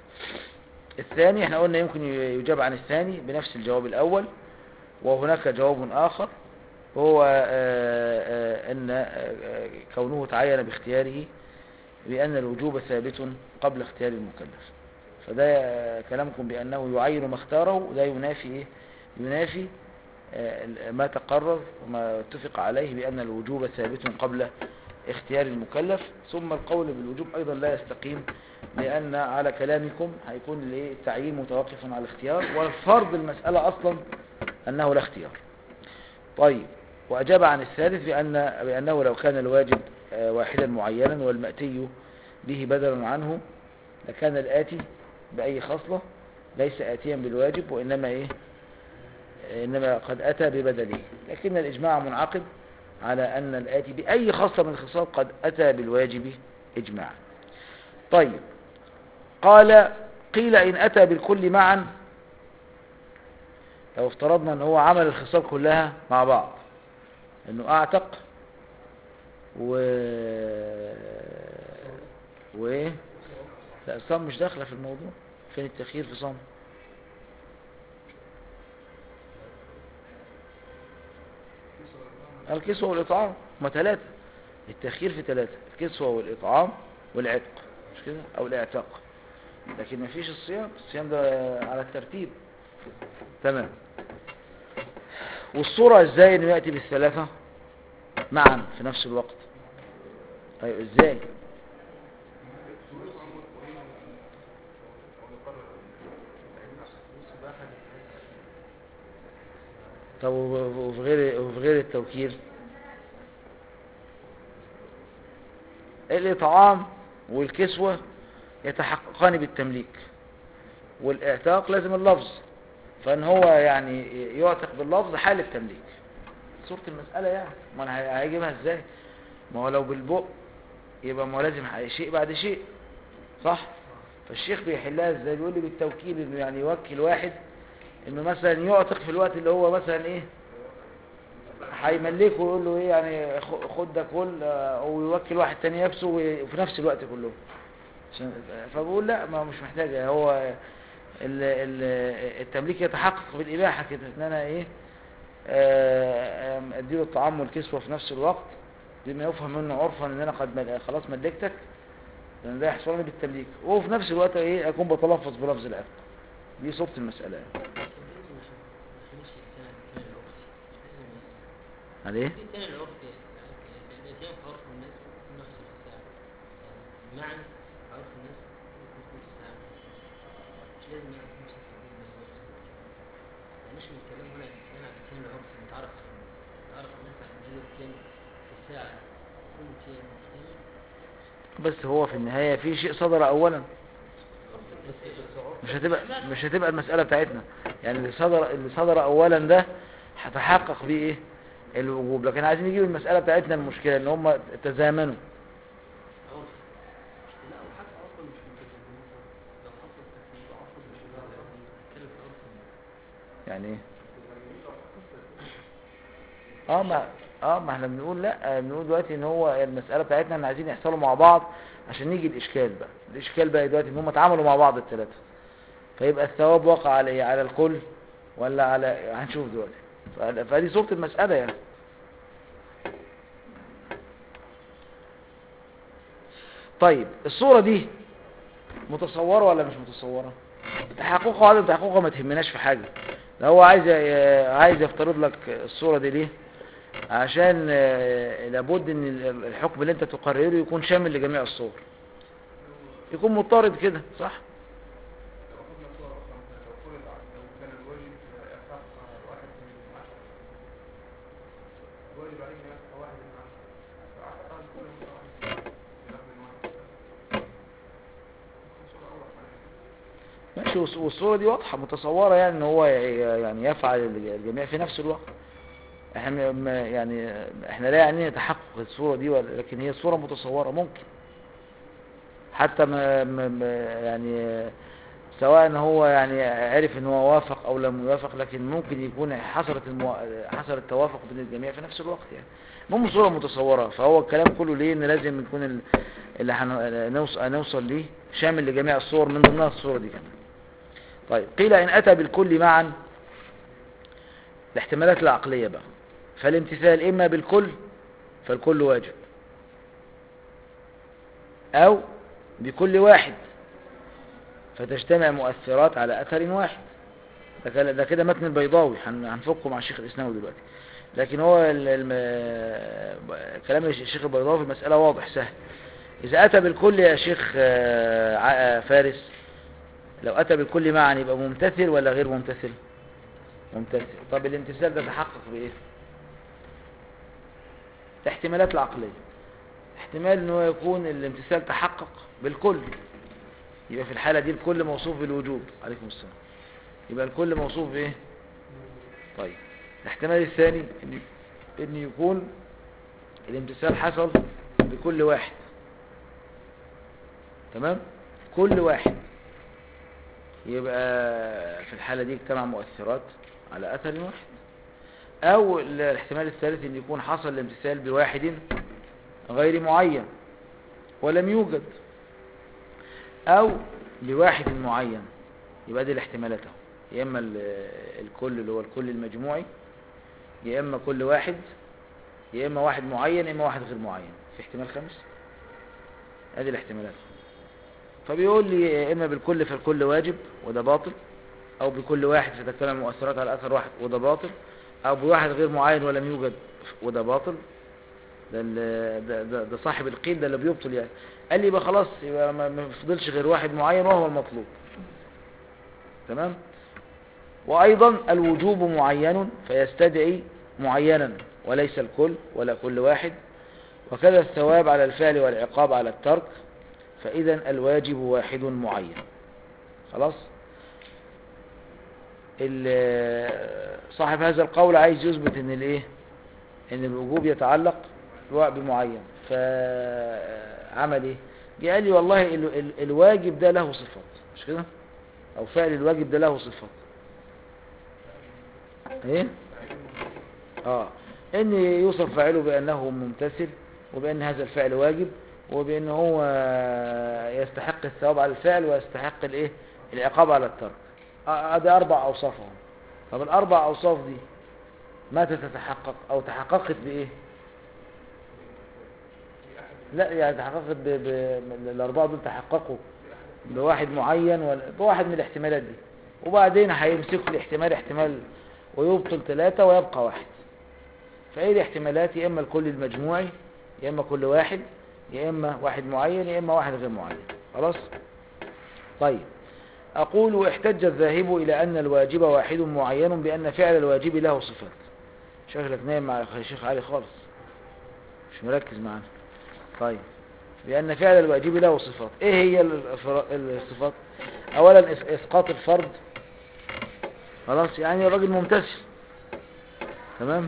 الثاني احنا قلنا يمكن يجاب عن الثاني بنفس الجواب الأول وهناك جواب آخر وهو آه، آه، أن آه، كونه تعين باختياره بأن الوجوب ثابت قبل اختيار المكلف فده آه، كلامكم بأنه يعين ما اختاره ده ينافي إيه؟ ينافي آه، ما تقرر وما اتفق عليه بأن الوجوب ثابت قبل اختيار المكلف ثم القول بالوجوب أيضا لا يستقيم لأن على كلامكم هيكون الإيه؟ التعيين متوقف على الاختيار والفرض المسألة أصلا أنه لا اختيار طيب وأجاب عن الثالث بأن بأنه لو كان الواجب آه، واحدا معينا والمأتي به بدلا عنه لكان الآتي بأي خصلة ليس آتيا بالواجب وإنما إيه إنما قد أتى ببدله لكن الإجماع منعقد على أن الآتي بأي خصلة من الخصال قد أتى بالواجب إجماعا طيب قال قيل إن أتى بالكل معا لو افترضنا أن هو عمل الخصال كلها مع بعض أنه أعتق و و لا صام مش داخله في الموضوع فين التخيير في صام الكسوة والإطعام ما ثلاثة التخيير في ثلاثة الكسوة والإطعام والعتق مش كده أو الإعتاق لكن ما فيش الصيام الصيام ده على الترتيب تمام والصورة ازاي انه يأتي بالثلاثة معا في نفس الوقت طيب ازاي طب وف- وفي غير وفي غير التوكيل الإطعام والكسوة يتحققان بالتمليك والإعتاق لازم اللفظ فإن هو يعني يعتق باللفظ حال التمليك صورة المسألة يعني ما انا هي- هيجيبها ازاي ما هو لو بالبق يبقى ما هو لازم ح- شيء بعد شيء صح فالشيخ بيحلها ازاي بيقول لي بالتوكيل انه يعني يوكل واحد انه مثلا يعتق في الوقت اللي هو مثلا ايه هيملكه ويقول له ايه يعني خ- خد ده كل آه، ويوكل واحد تاني يبسه وفي نفس الوقت كلهم عشان فبقول لا ما مش محتاجه هو ال- ال- التمليك يتحقق بالإباحة كده ان انا ايه آه، آم، اديله الطعام والكسوة في نفس الوقت بما يفهم منه عرفا ان انا قد مل- خلاص ملكتك لان ده يحصل لي بالتمليك وفي نفس الوقت ايه اكون بتلفظ بلفظ العتق دي صورة المسألة يعني. بس برضه مش ما خليش الإنسان الإنسان العرفي لازم ي- عليه في الإنسان العرفي يعني الإنسان في عرف الناس ممكن نفس الساعة يعني معنى عرف الناس ممكن يكون الساعة مش لازم يعني يكون بشكل كبير من الوقت يعني مش من الكلام هنا الإنسان على الإنسان العرفي متعرف على الناس متعرف على الناس على إن هذا الإنسان في الساعة كل شيء محتمل بس هو في النهاية في شيء صدر اولا بس مش هتبقى مش هتبقى المسألة بتاعتنا يعني اللي صدر اللي صدر اولا ده هتحقق بيه ايه الوجوب لكن عايزين نجيب المسألة بتاعتنا المشكلة ان هم تزامنوا عرف لا وحتى اصلا مش متجاوزين لو حصل تكليف عصب مش متجاوزين نتكلم في عرف الناس يعني ايه اه ما اه ما احنا بنقول لا بنقول دلوقتي ان هو المسألة بتاعتنا ان عايزين يحصلوا مع بعض عشان نيجي الاشكال بقى الاشكال بقى دلوقتي ان هم اتعاملوا مع بعض الثلاثة فيبقى الثواب وقع على ايه على الكل ولا على هنشوف دلوقتي ف- فدي صورة المسألة يعني طيب الصورة دي متصورة ولا مش متصورة تحققها وعدم تحققها ما تهمناش في حاجة ده هو عايز ي- عايز يفترض لك الصورة دي ليه عشان آه، لابد ان ال- الحكم اللي انت تقرره يكون شامل لجميع الصور يكون مضطرد كده صح لو أخذنا صورة أخرى مثلا لو فرض ع- لو كان الواجب يقع واحد من عشرة الواجب عليه أن يقع واحد من عشرة فأعتقد أن كل مرة واحد يلعب من واحد ممكن صورة أوضح عليه ماشي والص- والصورة دي واضحة متصورة يعني ان هو ي- يعني يفعل الج- الجميع في نفس الوقت احنا م- يعني احنا لا يعني تحقق الصورة دي ولا- لكن هي صورة متصورة ممكن حتى ما ما- ما- يعني سواء هو يعني عرف ان هو وافق او لم يوافق لكن ممكن يكون حصلت المو... حصل التوافق بين الجميع في نفس الوقت يعني المهم صورة متصورة فهو الكلام كله ليه ان لازم يكون ال- اللي هنوصل نوصل ليه شامل لجميع الصور من ضمنها الصورة دي كمان طيب قيل ان اتى بالكل معا الاحتمالات العقلية بقى فالامتثال اما بالكل فالكل واجب او بكل واحد فتجتمع مؤثرات على اثر واحد ده كلا- ده كده متن البيضاوي هن- هنفكه مع الشيخ الاسناوي دلوقتي لكن هو ال- الم- كلام الشيخ البيضاوي في المسألة واضح سهل إذا أتى بالكل يا شيخ آه، ع- آه، فارس لو أتى بالكل معا يبقى ممتثل ولا غير ممتثل ممتثل طب الامتثال ده تحقق بإيه الاحتمالات العقلية احتمال ان هو يكون الامتثال تحقق بالكل يبقى في الحالة دي الكل موصوف بالوجوب عليكم السلام يبقى الكل موصوف بايه طيب الاحتمال الثاني ان, إن يكون الامتثال حصل بكل واحد تمام كل واحد يبقى في الحالة دي اجتمع مؤثرات على أثر واحد أو ال- الاحتمال الثالث أن يكون حصل الامتثال بواحد غير معين ولم يوجد أو بواحد معين يبقى دي الاحتمالات اهو يا إما ال- الكل اللي هو الكل المجموعي يا إما كل واحد يا إما واحد معين يا إما واحد غير معين في احتمال خامس هذه الاحتمالات فبيقول لي يا إما بالكل فالكل واجب وده باطل أو بكل واحد فتجتمع مؤثرات على أثر واحد وده باطل أو بواحد غير معين ولم يوجد وده باطل ده, ال- ده, ده, ده صاحب القيل ده اللي بيبطل يعني قال لي يبقى خلاص يبقى ما ما فضلش غير واحد معين وهو المطلوب تمام وأيضا الوجوب معين فيستدعي معينا وليس الكل ولا كل واحد وكذا الثواب على الفعل والعقاب على الترك فإذا الواجب واحد معين خلاص ال- صاحب هذا القول عايز يثبت ان الايه ان الوجوب يتعلق بمعين فعمل ايه جه قال لي والله ال- ال- الواجب ده له صفات مش كده او فعل الواجب ده له صفات ايه اه ان يوصف فاعله بانه ممتثل وبان هذا الفعل واجب وبان هو يستحق الثواب على الفعل ويستحق الايه العقاب على الترك آه، ادي اربع اوصاف اهو طب الاربع اوصاف دي متى تتحقق او تحققت بايه لا يعني تحققت ب... ب... الاربعه دول تحققوا بواحد معين ولا بواحد من الاحتمالات دي وبعدين هيمسكوا الاحتمال احتمال ويبطل ثلاثة ويبقى واحد فايه الاحتمالات يا اما الكل المجموعي يا اما كل واحد يا اما واحد معين يا اما واحد غير معين خلاص طيب اقول واحتج الذاهب الى ان الواجب واحد معين بان فعل الواجب له صفات شكلك نايم مع الشيخ علي خالص مش مركز معانا طيب بأن فعل الواجب له صفات ايه هي الفر- الصفات اولا إس- اسقاط الفرض خلاص يعني الراجل ممتثل تمام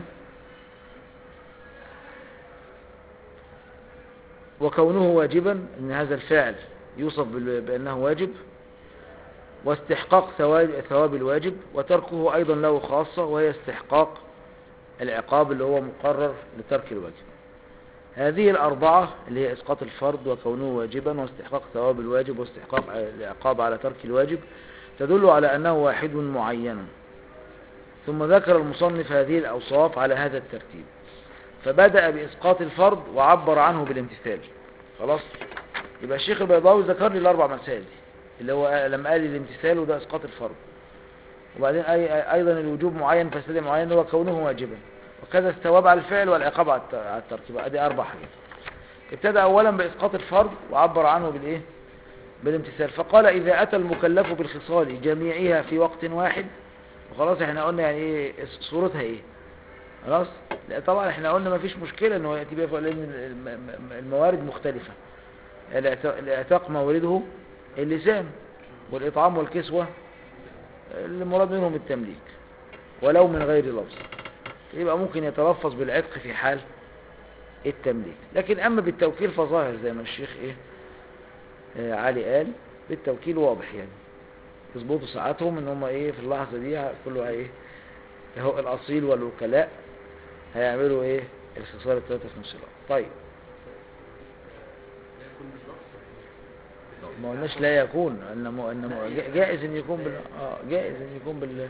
وكونه واجبا ان هذا الفعل يوصف بال- بانه واجب واستحقاق ثواب ثواب الواجب وتركه ايضا له خاصة وهي استحقاق العقاب اللي هو مقرر لترك الواجب هذه الأربعة اللي هي إسقاط الفرض وكونه واجبا واستحقاق ثواب الواجب واستحقاق العقاب على ترك الواجب تدل على أنه واحد معين ثم ذكر المصنف هذه الأوصاف على هذا الترتيب فبدأ بإسقاط الفرض وعبر عنه بالامتثال خلاص يبقى الشيخ البيضاوي ذكر لي الأربع مسائل دي اللي هو لما قال لي الامتثال وده إسقاط الفرض وبعدين أي أيضا الوجوب معين فساد معين هو كونه واجبا وكذا الثواب على الفعل والعقاب على الت- على الترك يبقى دي أربع حاجات ابتدأ أولا بإسقاط الفرض وعبر عنه بالإيه بالامتثال فقال إذا أتى المكلف بالخصال جميعها في وقت واحد وخلاص احنا قلنا يعني ايه صورتها ايه خلاص لا طبعا احنا قلنا ما فيش مشكلة انه يأتي بها فعل، لان الم- الم- الموارد مختلفة الاعت- الاعتاق مورده اللسان والإطعام والكسوة المراد منهم التمليك ولو من غير لفظ يبقى ممكن يتلفظ بالعتق في حال التمليك لكن اما بالتوكيل فظاهر زي ما الشيخ ايه آه علي قال بالتوكيل واضح يعني يظبطوا ساعاتهم ان هم ايه في اللحظة دي كله ايه هو الاصيل والوكلاء هيعملوا ايه الخصال الثلاثة في نفس الوقت طيب ما قلناش لا يكون ان م... ان م... جا- جائز ان يكون بال اه جائز ان يكون بال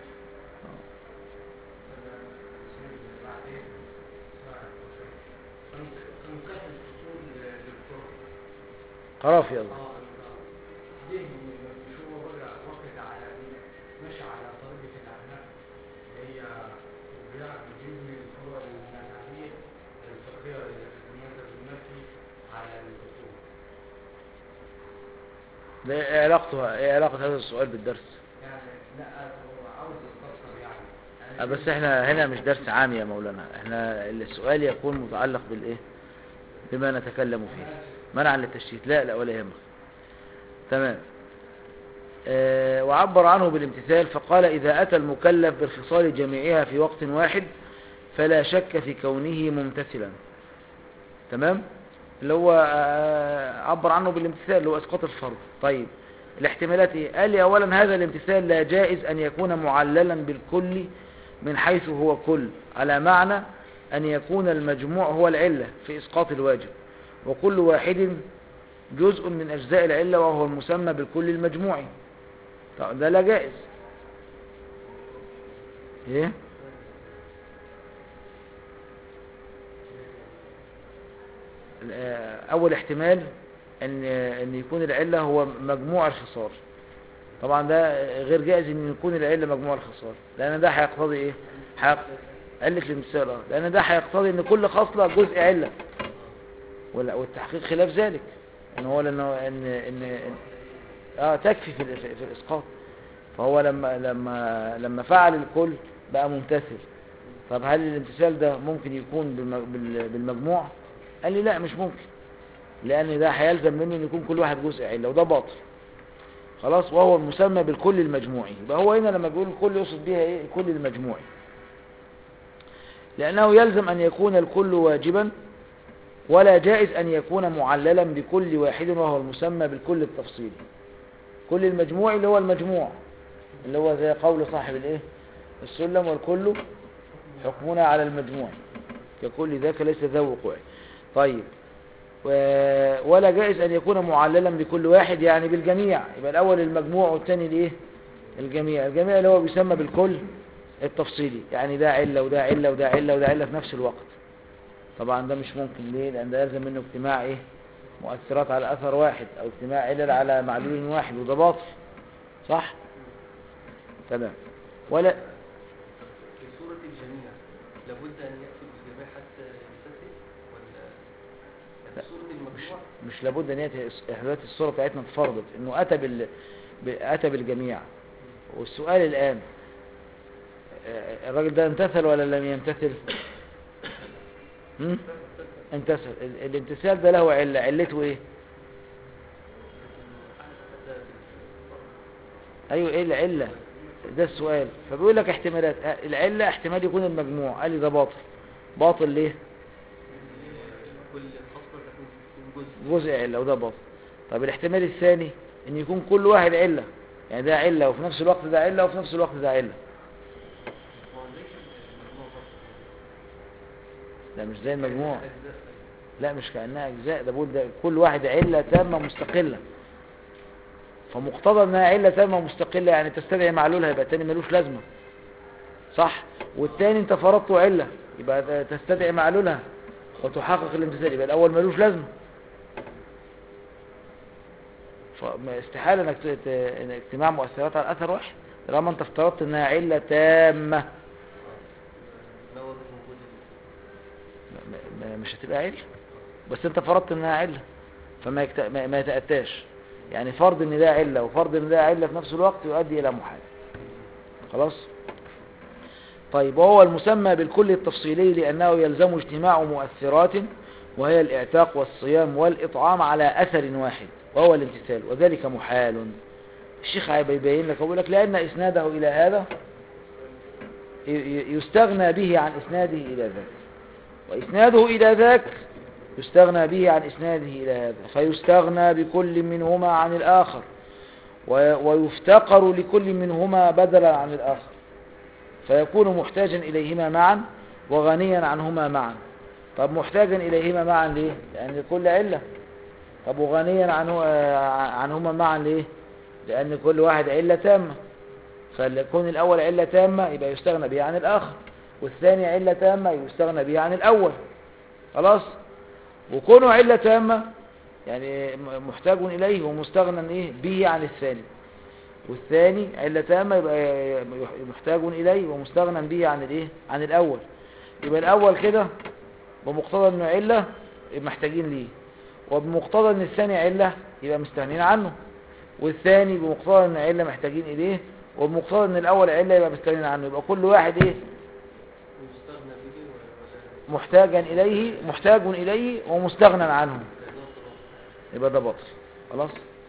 انقاذ الفصول للطرق قرافي يلا اه دي مش هو بقى واخد على ماشي على طريقة الأحناف اللي هي بيع- بيجيب من الفروع المذهبية الفقهية اللي في المذهب المالكي على الفصول ده ايه علاقته ايه علاقة هذا السؤال بالدرس يعني لا هو عاوز يستفسر يعني آه، يعني بس احنا هنا مش درس عام يا مولانا احنا السؤال يكون متعلق بالايه بما نتكلم فيه منعا للتشتيت لا لا ولا يهمك تمام آه وعبر عنه بالامتثال فقال إذا أتى المكلف بالخصال جميعها في وقت واحد فلا شك في كونه ممتثلا تمام اللي هو آه عبر عنه بالامتثال اللي هو اسقاط الفرض طيب الاحتمالات ايه قال لي اولا هذا الامتثال لا جائز ان يكون معللا بالكل من حيث هو كل على معنى ان يكون المجموع هو العلة في اسقاط الواجب وكل واحد جزء من اجزاء العلة وهو المسمى بالكل المجموعي طب ده لا جائز ايه آه، اول احتمال ان ان يكون العله هو مجموع الخصال طبعا ده غير جائز ان يكون العله مجموع الخصال لان ده هيقتضي ايه هيق- عله الامتثال اه لان ده هيقتضي ان كل خصله جزء عله ولا- والتحقيق خلاف ذلك ان هو لانه ان ان إن- اه تكفي في ال- في في الاسقاط فهو لما لما لما فعل الكل بقى ممتثل طب هل الامتثال ده ممكن يكون بالم- بال- بالمجموع قال لي لا مش ممكن لان ده هيلزم منه ان يكون كل واحد جزء عله وده باطل خلاص وهو المسمى بالكل المجموعي يبقى هو هنا لما بيقول الكل يقصد بيها ايه الكل المجموعي لأنه يلزم أن يكون الكل واجبا ولا جائز أن يكون معللا بكل واحد وهو المسمى بالكل التفصيلي كل المجموع اللي هو المجموع اللي هو زي قول صاحب الايه السلم والكل حكمنا على المجموع ككل ذاك ليس ذا وقوع طيب و- ولا جائز أن يكون معللا بكل واحد يعني بالجميع يبقى الأول المجموع والثاني الايه الجميع الجميع اللي هو بيسمى بالكل التفصيلي يعني ده علة وده علة وده علة وده علة في نفس الوقت طبعا ده مش ممكن ليه لأن ده يلزم منه اجتماع ايه مؤثرات على أثر واحد أو اجتماع علل على معلول واحد وده باطل صح تمام ولا في صورة الجميع لابد أن يأتي بالجميع حتى يمتثل ولا لا، يعني صورة مش المجموع مش لابد ان ياتي احنا دلوقتي الصوره بتاعتنا اتفرضت انه اتى بال ب- اتى بالجميع والسؤال الان آه، الراجل ده امتثل ولا لم يمتثل هم؟ امتثل ال- الامتثال ده له عله علته ايه ايوه ايه العله ده السؤال فبيقول لك احتمالات آه، العله احتمال يكون المجموع قال لي ده باطل باطل ليه كل خصلة تكون تكون جزء جزء علة وده باطل طب الاحتمال الثاني ان يكون كل واحد علة يعني ده علة وفي نفس الوقت ده علة وفي نفس الوقت ده علة هو ليس المجموع برضه لا مش زي المجموع أجزاء لا مش كأنها أجزاء ده بقول ده كل واحد علة تامة مستقلة فمقتضى انها علة تامة مستقلة يعني تستدعي معلولها يبقى التاني ملوش لازمة صح والتاني انت فرضته علة يبقى ده تستدعي معلولها وتحقق الامتثال يبقى الاول ملوش لازمة فاستحالة انك ت- ت- إن اجتماع مؤثرات على اثر واحد طالما انت افترضت انها علة تامة ما وجه وجود ما- ما- مش هتبقى علة بس انت فرضت انها علة فما يكت... ما ما يتأتاش يعني فرض ان ده علة وفرض ان ده علة في نفس الوقت يؤدي الى محال خلاص طيب وهو المسمى بالكل التفصيلي لأنه يلزم اجتماع مؤثرات وهي الاعتاق والصيام والإطعام على أثر واحد وهو الامتثال وذلك محال الشيخ هيبين لك ويقول لك لأن إسناده إلى هذا ي- ي- يستغنى به عن إسناده إلى ذاك وإسناده إلى ذاك يستغنى به عن إسناده إلى هذا فيستغنى بكل منهما عن الآخر و- ويفتقر لكل منهما بدلا عن الآخر فيكون محتاجا إليهما معا وغنيا عنهما معا طب محتاجا إليهما معا ليه؟ لأن لكل علة طب وغنيا عنه آه، عنهما معا ليه؟ لأن كل واحد علة تامة فليكون الأول علة تامة يبقى يستغنى به عن الآخر والثاني علة تامة يستغنى به عن الأول خلاص وكونه علة تامة يعني م- محتاج إليه ومستغنى إيه به عن الثاني والثاني علة تامة يبقى محتاج إليه ومستغنى به عن الإيه عن الأول يبقى الأول كده بمقتضى إنه علة يبقى محتاجين ليه وبمقتضى إن الثاني علة يبقى مستغنين عنه والثاني بمقتضى إن علة محتاجين إليه وبمقتضى إن الأول علة يبقى مستغنين عنه يبقى كل واحد إيه يستغنى به ولا محتاجا إليه محتاج إليه ومستغنى عنه يبقى ده باطل خلاص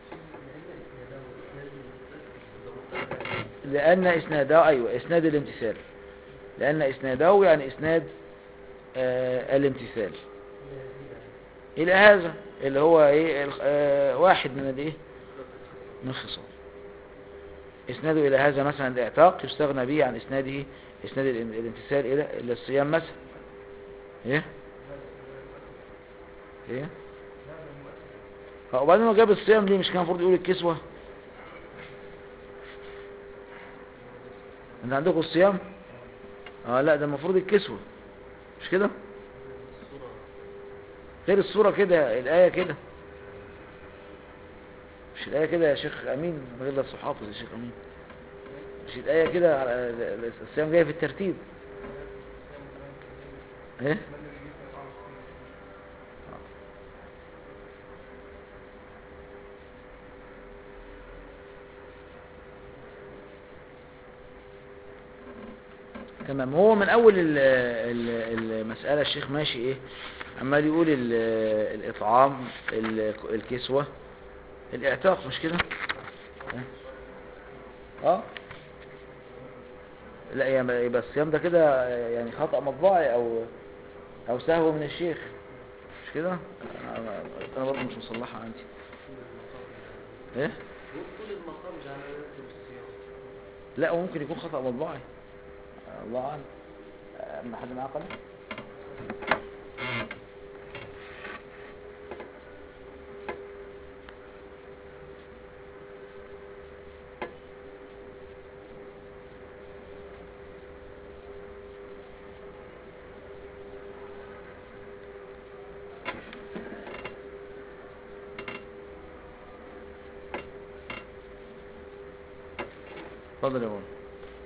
لأن إسناده أيوة إسناد الامتثال لأن إسناده يعني إسناد آه الامتثال إلى هذا اللي هو إيه الخ- آه واحد من الإيه من الخصال إسناده إلى هذا مثلا الإعتاق يستغنى به عن إسناده إسناد الام- الامتثال إلى إلى الصيام مثلا إيه إيه اه وبعدين هو جاب الصيام ليه مش كان المفروض يقول الكسوة انت عندكم الصيام اه لا ده المفروض الكسوة مش كده الصورة غير الصورة كده الآية كده مش الآية كده يا شيخ أمين غير ده حافظ يا شيخ أمين مش الآية كده على- الصيام جاية في الترتيب ايه تمام هو من اول ال- ال- المسألة الشيخ ماشي ايه عمال يقول ال- الاطعام ال- الكسوة الاعتاق مش كده اه لا يعني يبقى الصيام ده كده يعني خطأ مطبعي او او سهو من الشيخ مش كده انا أنا برضه مش مصلحة عندي طول المقام ايه طول المقام جعل يكتب الصيام لا هو ممكن يكون خطأ مطبعي الله اعلم اما حد معاه قلم اتفضل يا بابا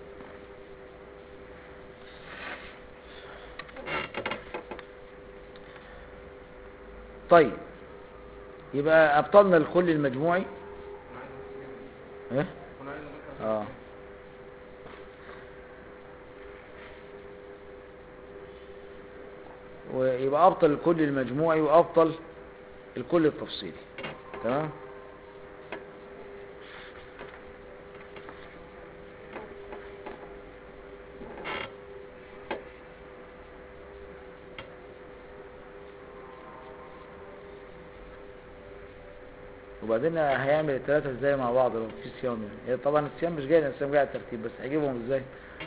طيب يبقى ابطلنا الكل المجموعي ايه اه ويبقى ابطل الكل المجموعي وابطل الكل التفصيلي تمام وبعدين هيعمل الثلاثة ازاي مع بعض لو في صيام يعني هي طبعا الصيام مش جاي لأن الصيام جاي على الترتيب بس هيجيبهم ازاي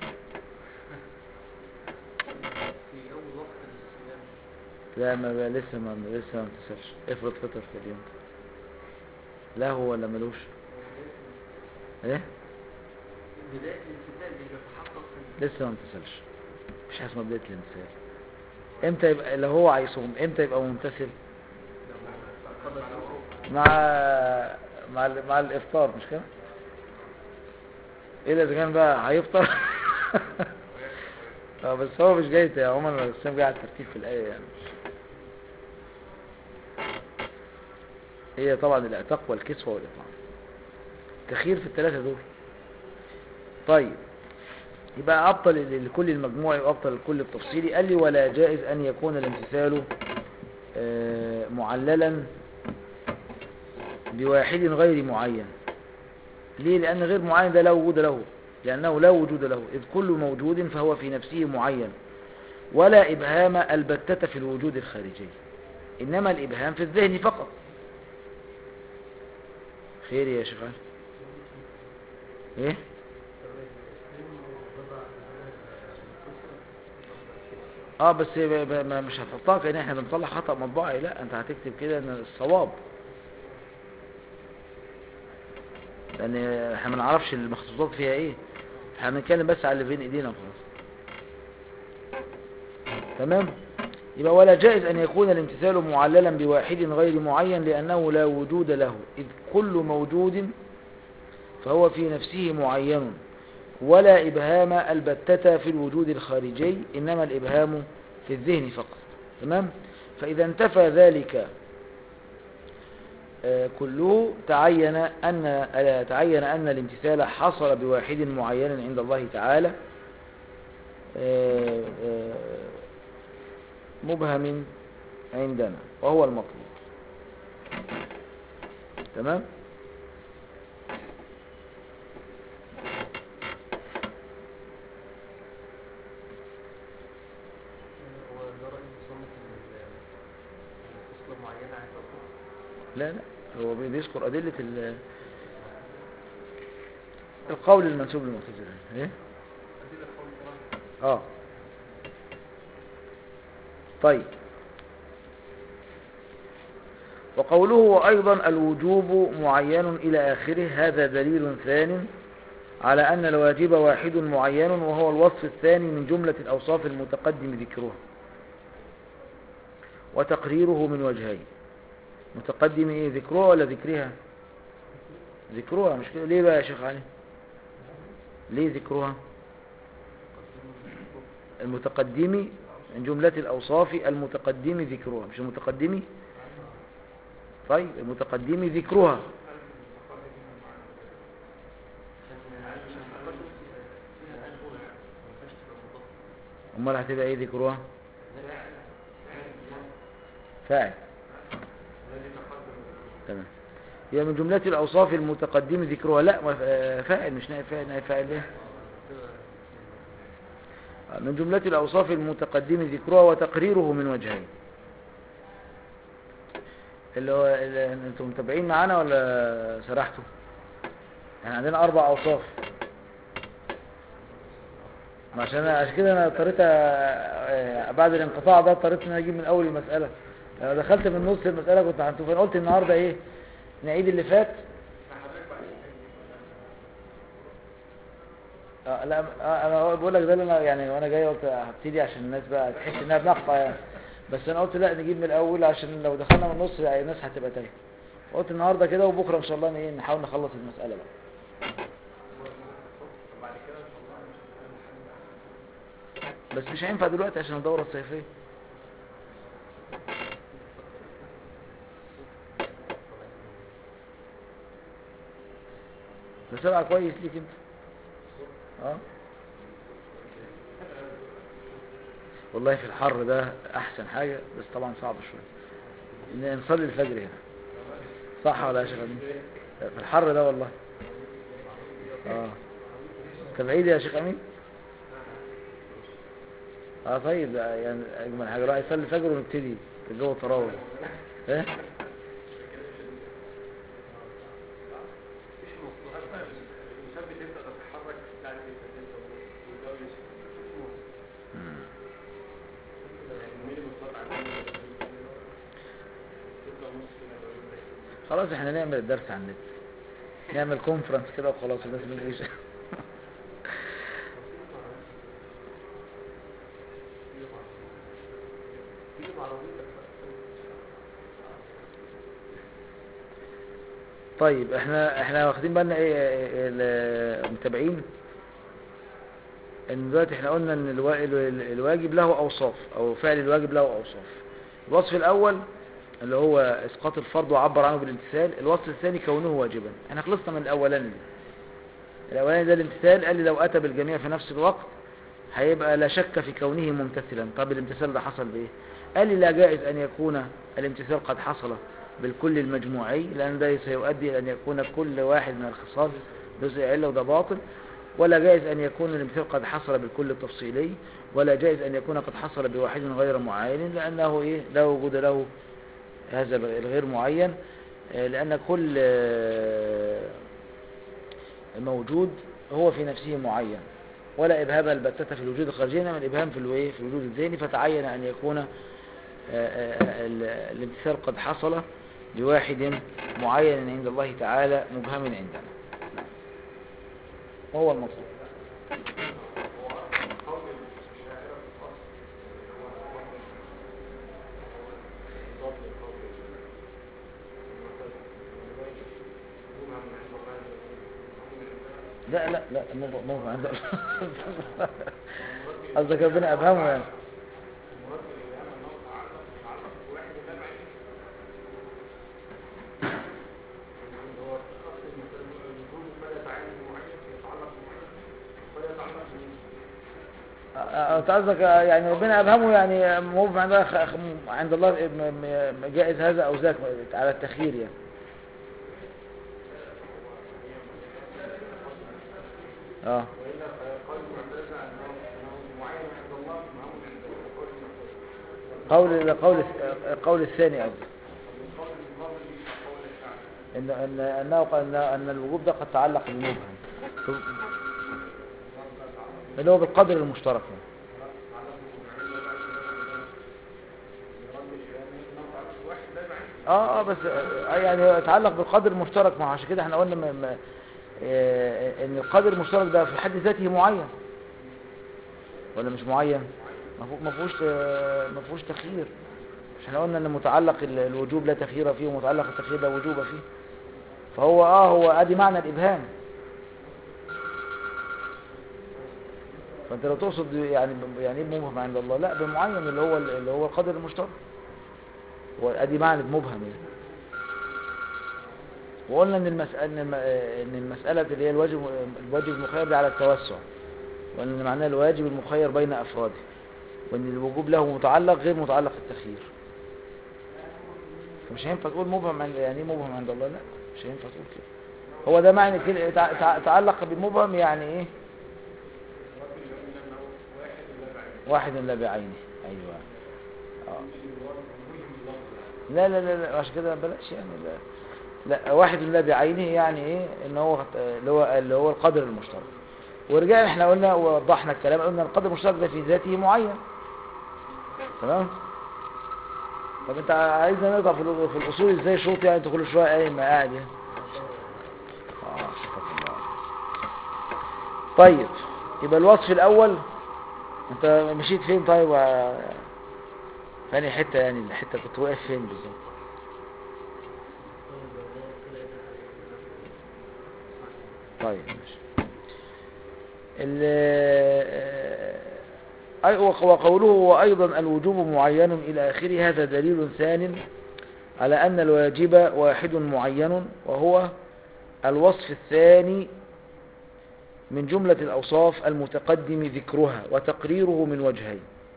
في أول وقت للصيام لا ما بقى لسه ما لسه ما امتثلش افرض فطر في اليوم لا هو ولا ملوش ايه بداية الامتثال اللي بيتحقق في لسه ما امتثلش مش حاسس بداية الامتثال امتى يبقى لو هو هيصوم امتى يبقى ممتثل قبل الوقت مع مع ال- مع الافطار مش كده الا اذا كان بقى هيفطر اه بس هو مش جاي يا عمر الاسلام جاي على الترتيب في الايه يعني هي طبعا الاعتاق والكسوه والاطعام تخير في الثلاثه دول طيب يبقى ابطل ال- الكل المجموعي وابطل الكل التفصيلي قال لي ولا جائز ان يكون الامتثال آه، معللا بواحد غير معين ليه لأن غير معين ده لا وجود له لأنه لا وجود له إذ كل موجود فهو في نفسه معين ولا إبهام البتة في الوجود الخارجي إنما الإبهام في الذهن فقط خير يا شيخ علي إيه اه بس ب- ب- ما- مش هتحطها كأن احنا بنطلع خطأ مطبعي لا انت هتكتب كده ان الصواب لان احنا ما نعرفش المخطوطات فيها ايه احنا بنتكلم بس على اللي بين ايدينا وخلاص تمام يبقى ولا جائز ان يكون الامتثال معللا بواحد غير معين لانه لا وجود له اذ كل موجود فهو في نفسه معين ولا ابهام البتة في الوجود الخارجي انما الابهام في الذهن فقط تمام فاذا انتفى ذلك آه، كله تعين أن آه، تعين أن الامتثال حصل بواحد معين عند الله تعالى آه، آه، مبهم عندنا وهو المطلوب تمام هو ده رأي مصنف ال- الخصلة معينة هتأخذ لا لا هو بيذكر أدلة ال- القول المنسوب للمعتزلة ايه أدلة قول القرآن اه طيب وقوله أيضا الوجوب معين إلى آخره هذا دليل ثان على أن الواجب واحد معين وهو الوصف الثاني من جملة الأوصاف المتقدم ذكرها وتقريره من وجهين متقدم إيه ذكرها ولا ذكرها ذكرها مش كده ليه بقى يا شيخ علي ليه ذكرها المتقدم من جملة الأوصاف المتقدم ذكرها مش المتقدم طيب المتقدم ذكرها عشان عشان التقدم فيها فيها الأولى ما ينفعش تبقى مضافة أمال هتبقى إيه ذكرها فاعل تمام هي من جملة الأوصاف المتقدم ذكرها لا ما- آه، فاعل مش نائب فاعل نائب فاعل إيه من جملة الأوصاف المتقدم ذكرها وتقريره من وجهين اللي هو اللي انتم متابعين معانا ولا سرحتوا احنا عندنا اربع اوصاف ما عشان عشان كده انا اضطريت أ- آه، بعد الانقطاع ده اضطريت ان أنا اجيب من اول المساله لو دخلت من نص المساله كنت هنتوه فانا قلت النهارده ايه نعيد اللي فات آه لا آه انا بقول لك ده اللي انا يعني وانا جاي قلت هبتدي عشان الناس بقى تحس انها بنقطع يعني بس انا قلت لا نجيب من الاول عشان لو دخلنا من النص يعني الناس هتبقى تايهه قلت النهارده كده وبكره ان شاء الله ايه نحاول نخلص المساله بقى بس مش هينفع دلوقتي عشان الدوره الصيفيه ده سبعة كويس ليك انت اه والله في الحر ده احسن حاجة بس طبعا صعب شوية ان نصلي الفجر هنا صح ولا يا شيخ امين في الحر ده والله اه طب عيد يا شيخ امين اه طيب ده يعني اجمل حاجة راح يصلي الفجر ونبتدي الجو تراوح ايه مش مصلحة المثبت تبدأ تتحرك بعد التسلسل والجو يشوف خلاص احنا نعمل الدرس على النت نعمل كونفرنس كده وخلاص الناس ما تجيش طيب احنا احنا واخدين بالنا ايه ال- المتابعين ان دلوقتي احنا قلنا ان الوا- ال- الواجب له اوصاف او فعل الواجب له اوصاف الوصف الاول اللي هو اسقاط الفرض وعبر عنه بالامتثال الوصف الثاني كونه واجبا احنا خلصنا من الاولاني ده. الاولاني ده الامتثال قال لي لو اتى بالجميع في نفس الوقت هيبقى لا شك في كونه ممتثلا طب الامتثال ده حصل بايه قال لي لا جائز ان يكون الامتثال قد حصل بالكل المجموعي لان ده سيؤدي الى ان يكون كل واحد من الخصال جزء عله وده باطل ولا جائز ان يكون الامتثال قد حصل بالكل التفصيلي ولا جائز ان يكون قد حصل بواحد غير معين لانه ايه لا وجود له هذا الغير معين آه، لأن كل آه، موجود هو في نفسه معين ولا إبهام البتة في الوجود الخارجي إنما الإبهام في الوإيه؟ في الوجود الذهني فتعين أن يكون آه، آه، ال- الامتثال قد حصل بواحد معين عند الله تعالى مبهم عندنا وهو المطلوب لا لا لا مو مو عند قصدك ربنا ابهمه يعني أ- انت قصدك يعني ربنا ابهمه يعني مو عند الله خ- خ- عند الله م- م- جائز هذا او ذاك على التخيير يعني اه قول قول قول الثاني قصدي ان ان انه قال ان ان الوجوب ده قد تعلق بالمبهم اللي هو بالقدر المشترك يعني. اه اه بس آه يعني يتعلق بالقدر المشترك ما هو عشان كده احنا قلنا م- م- آه، ان القدر المشترك ده في حد ذاته معين ولا مش معين ما فيه- ما فيهوش آه، ما فيهوش تخيير مش احنا قلنا ان متعلق ال- الوجوب لا تخيير فيه ومتعلق التخيير لا وجوب فيه فهو اه هو ادي معنى الابهام فانت لو تقصد يعني يعني ايه مبهم عند الله لا بمعين اللي هو اللي هو القدر المشترك وادي معنى مبهم يعني وقلنا ان المسألة ان الم- ان المسألة اللي هي الواجب الواجب المخير دي على التوسع وان معناه الواجب المخير بين افراده وان الوجوب له متعلق غير متعلق التخيير فمش هينفع تقول مبهم عند يعني ايه مبهم عند الله لا مش هينفع تقول كده هو ده معنى كده تع- تع- تعلق بالمبهم يعني ايه واحد لا بعينه ايوه اه لا لا لا, لا عشان كده بلاش يعني لا, لا واحد لا بعينه يعني ايه ان هو اللي هو اللي هو القدر المشترك ورجعنا احنا قلنا ووضحنا الكلام قلنا القدر المشترك ده في ذاته معين تمام طب انت عايزنا نقطع في الأ- في الاصول ازاي شوط يعني انت كل شويه قايم قاعد يعني اه شكرا الله طيب يبقى الوصف الاول انت مشيت فين طيب و... فاني حته يعني الحته كنت واقف فين بالظبط طيب ماشي ال- أي- وق- وقوله وأيضا الوجوب معين إلى آخره هذا دليل ثان على أن الواجب واحد معين وهو الوصف الثاني من جملة الأوصاف المتقدم ذكرها وتقريره من وجهين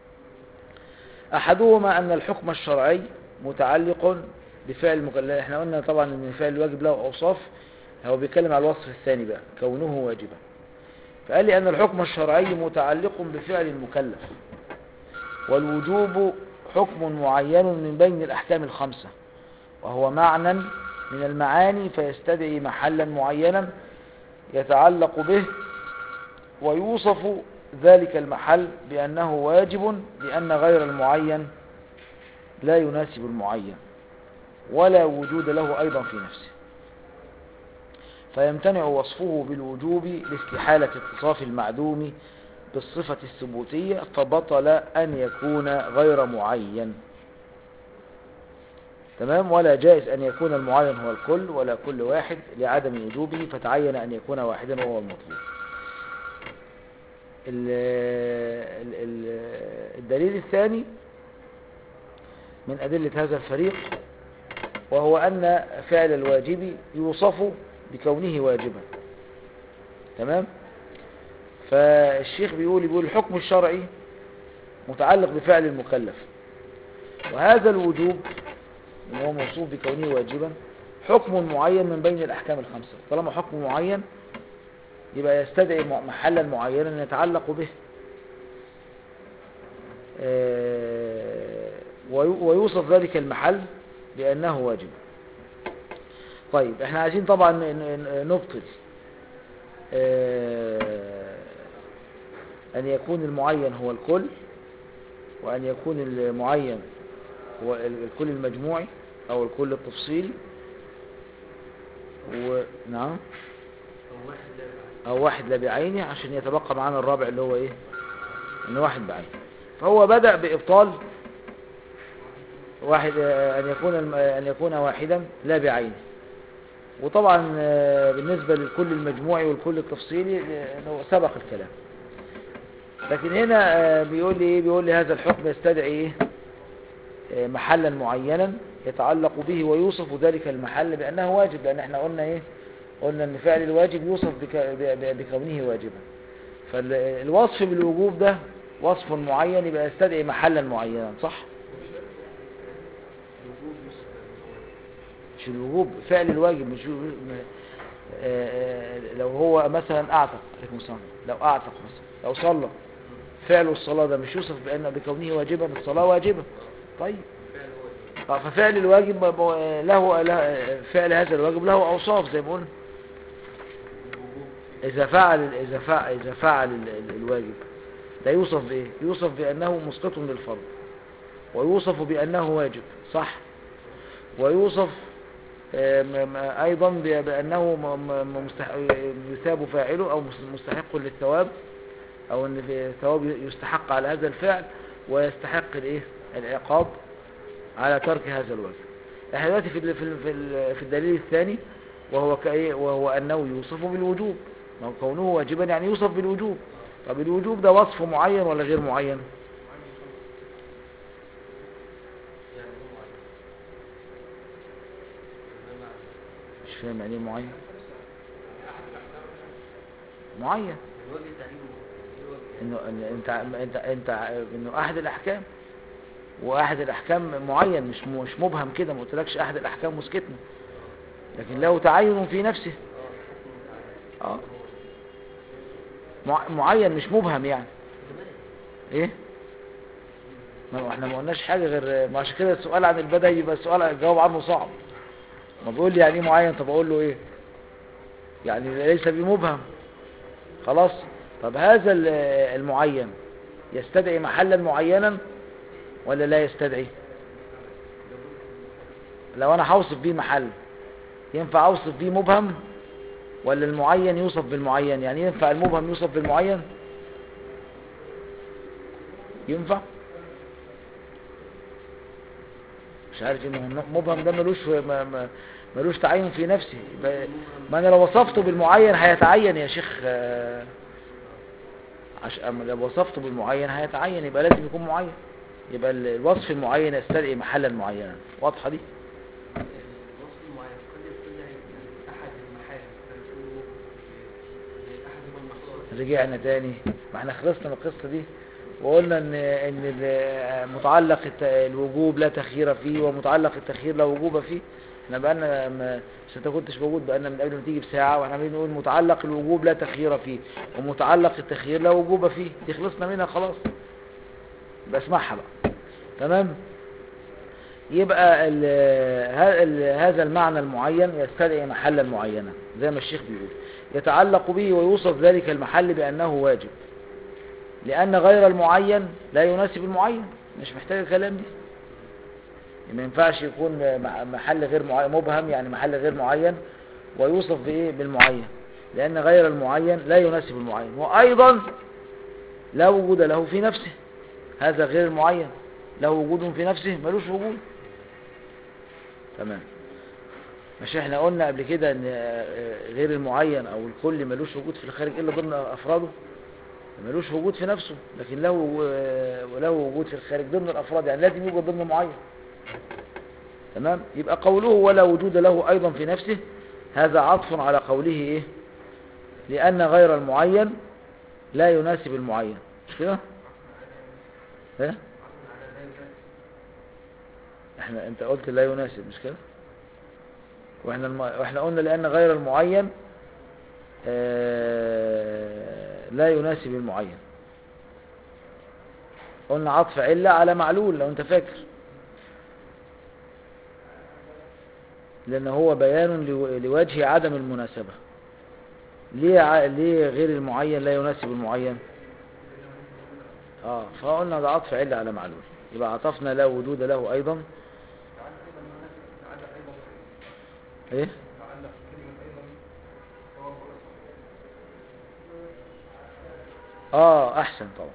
أحدهما أن الحكم الشرعي متعلق بفعل المكلف احنا قلنا طبعا أن فعل الواجب له أوصاف هو بيتكلم على الوصف الثاني بقى كونه واجبا فقال لي أن الحكم الشرعي متعلق بفعل المكلف والوجوب حكم معين من بين الأحكام الخمسة وهو معنى من المعاني فيستدعي محلا معينا يتعلق به ويوصف ذلك المحل بأنه واجب لأن غير المعين لا يناسب المعين ولا وجود له أيضا في نفسه فيمتنع وصفه بالوجوب لاستحالة اتصاف المعدوم بالصفة الثبوتية فبطل أن يكون غير معين تمام ولا جائز أن يكون المعين هو الكل ولا كل واحد لعدم وجوبه فتعين أن يكون واحدا وهو المطلوب ال- ال- ال- الدليل الثاني من أدلة هذا الفريق وهو أن فعل الواجب يوصف بكونه واجبا تمام فالشيخ بيقول بيقول الحكم الشرعي متعلق بفعل المكلف وهذا الوجوب ان هو موصوف بكونه واجبا حكم معين من بين الاحكام الخمسه طالما حكم معين يبقى يستدعي م- محلا معينا يتعلق به آه، وي- ويوصف ذلك المحل بأنه واجب طيب احنا عايزين طبعا ن- ن- نبطل آه، أن يكون المعين هو الكل وأن يكون المعين هو ال- الكل المجموعي أو الكل التفصيلي ونعم أو واحد لا يعرف. أو واحد لا بعينه عشان يتبقى معانا الرابع اللي هو إيه إن واحد بعينه فهو بدأ بإبطال واحد آه، أن يكون الم- آه، أن يكون واحدا لا بعينه وطبعا آه، بالنسبة للكل المجموعي والكل التفصيلي آه، إنه سبق الكلام لكن هنا آه، بيقول لي إيه بيقول لي هذا الحكم يستدعي إيه آه، محلا معينا يتعلق به ويوصف ذلك المحل بأنه واجب لأن احنا قلنا إيه قلنا ان فعل الواجب يوصف بك... ب... ب... بكونه واجبا فالوصف بالوجوب ده وصف معين يبقى يستدعي محلا معينا صح الوجوب يوصف بأنه واجب. مش الوجوب فعل الواجب مش م... آه، آه، لو هو مثلا اعتق عليكم السلام لو اعتق مثلا لو صلى فعل الصلاة ده مش يوصف بأن بكونه واجبا الصلاة واجبة طيب فعل واجب آه، ففعل الواجب ب- ب- له له- فعل هذا الواجب له أوصاف زي ما قلنا الوجوب إذا فعل إذا فعل إذا فعل ال- ال- الواجب ده يوصف بإيه؟ يوصف بأنه مسقط للفرض ويوصف بأنه واجب صح ويوصف آه، م- م- أيضا ب- بأنه م- م- مستح- يثاب فاعله أو مس- مستحق للثواب أو أن في الثواب يستحق على هذا الفعل ويستحق الإيه؟ العقاب على ترك هذا الواجب احنا دلوقتي في ال- في ال- في ال- في الدليل الثاني وهو كايه وهو انه يوصف بالوجوب ما هو كونه واجبا يعني يوصف بالوجوب طب الوجوب ده وصف معين ولا غير معين يعني هو واجب. ما معنى مش فاهم يعني ايه معين معين الوجه تعريفه ايه الوجه انه إن انت انت انت انه احد الاحكام واحد الاحكام معين مش م- مش مبهم كده ما قلتلكش احد الاحكام مسكتنا لكن له تعين في نفسه اه حكم متعين اه مع- معين مش مبهم يعني تمام ايه ما احنا ما قلناش حاجة غير ما عشان كده السؤال عن البدء يبقى السؤال الجواب عنه صعب ما بيقول لي يعني ايه معين طب اقول له ايه يعني ليس بمبهم خلاص طب هذا ال- المعين يستدعي محلا معينا ولا لا يستدعي لو انا هوصف بيه محل ينفع اوصف بيه مبهم ولا المعين يوصف بالمعين يعني ينفع المبهم يوصف بالمعين ينفع مش عارف ان مبهم ده ملوش ما- ما- ملوش تعين في نفسه يبقى- ما انا لو وصفته بالمعين هيتعين يا شيخ آه، عش... أما لو وصفته بالمعين هيتعين يبقى لازم يكون معين يبقى ال- الوصف المعين يستدعي محلا معينا واضحه دي الوصف المعين قد يكون له يعني أحد المحال قد يكون أحدهما المختار رجعنا تاني ما احنا خلصنا من القصه دي وقلنا ان ان ال- متعلق الت- الوجوب لا تخيير فيه ومتعلق التخيير لا وجوب فيه احنا بقالنا ما- عشان انت كنتش موجود بقالنا من قبل ما تيجي بساعه واحنا عمالين نقول متعلق الوجوب لا تخيير فيه ومتعلق التخيير لا وجوب فيه دي خلصنا منها خلاص يبقى اسمعها بقى تمام يبقى ال ه- ال- هذا المعنى المعين يستدعي محلا معينا زي ما الشيخ بيقول يتعلق به ويوصف ذلك المحل بأنه واجب لأن غير المعين لا يناسب المعين مش محتاج كلام دي ما ينفعش يكون مع- محل غير معين مبهم يعني محل غير معين ويوصف بإيه بالمعين لأن غير المعين لا يناسب المعين وأيضا لا وجود له في نفسه هذا غير المعين له وجود في نفسه ملوش وجود تمام مش احنا قلنا قبل كده ان آه، غير المعين او الكل ملوش وجود في الخارج الا ضمن افراده ملوش وجود في نفسه لكن له آه، وله وجود في الخارج ضمن الافراد يعني لازم يوجد ضمن معين تمام يبقى قوله ولا وجود له ايضا في نفسه هذا عطف على قوله ايه لان غير المعين لا يناسب المعين مش كده ها احنا انت قلت لا يناسب مش كده واحنا الم... واحنا قلنا لان غير المعين آه... لا يناسب المعين قلنا عطف علة على معلول لو انت فاكر لان هو بيان لو... لوجه عدم المناسبة ليه ع... ليه غير المعين لا يناسب المعين اه فقلنا ده عطف علة على معلول يبقى عطفنا لا وجود له ايضا ايه اه احسن طبعا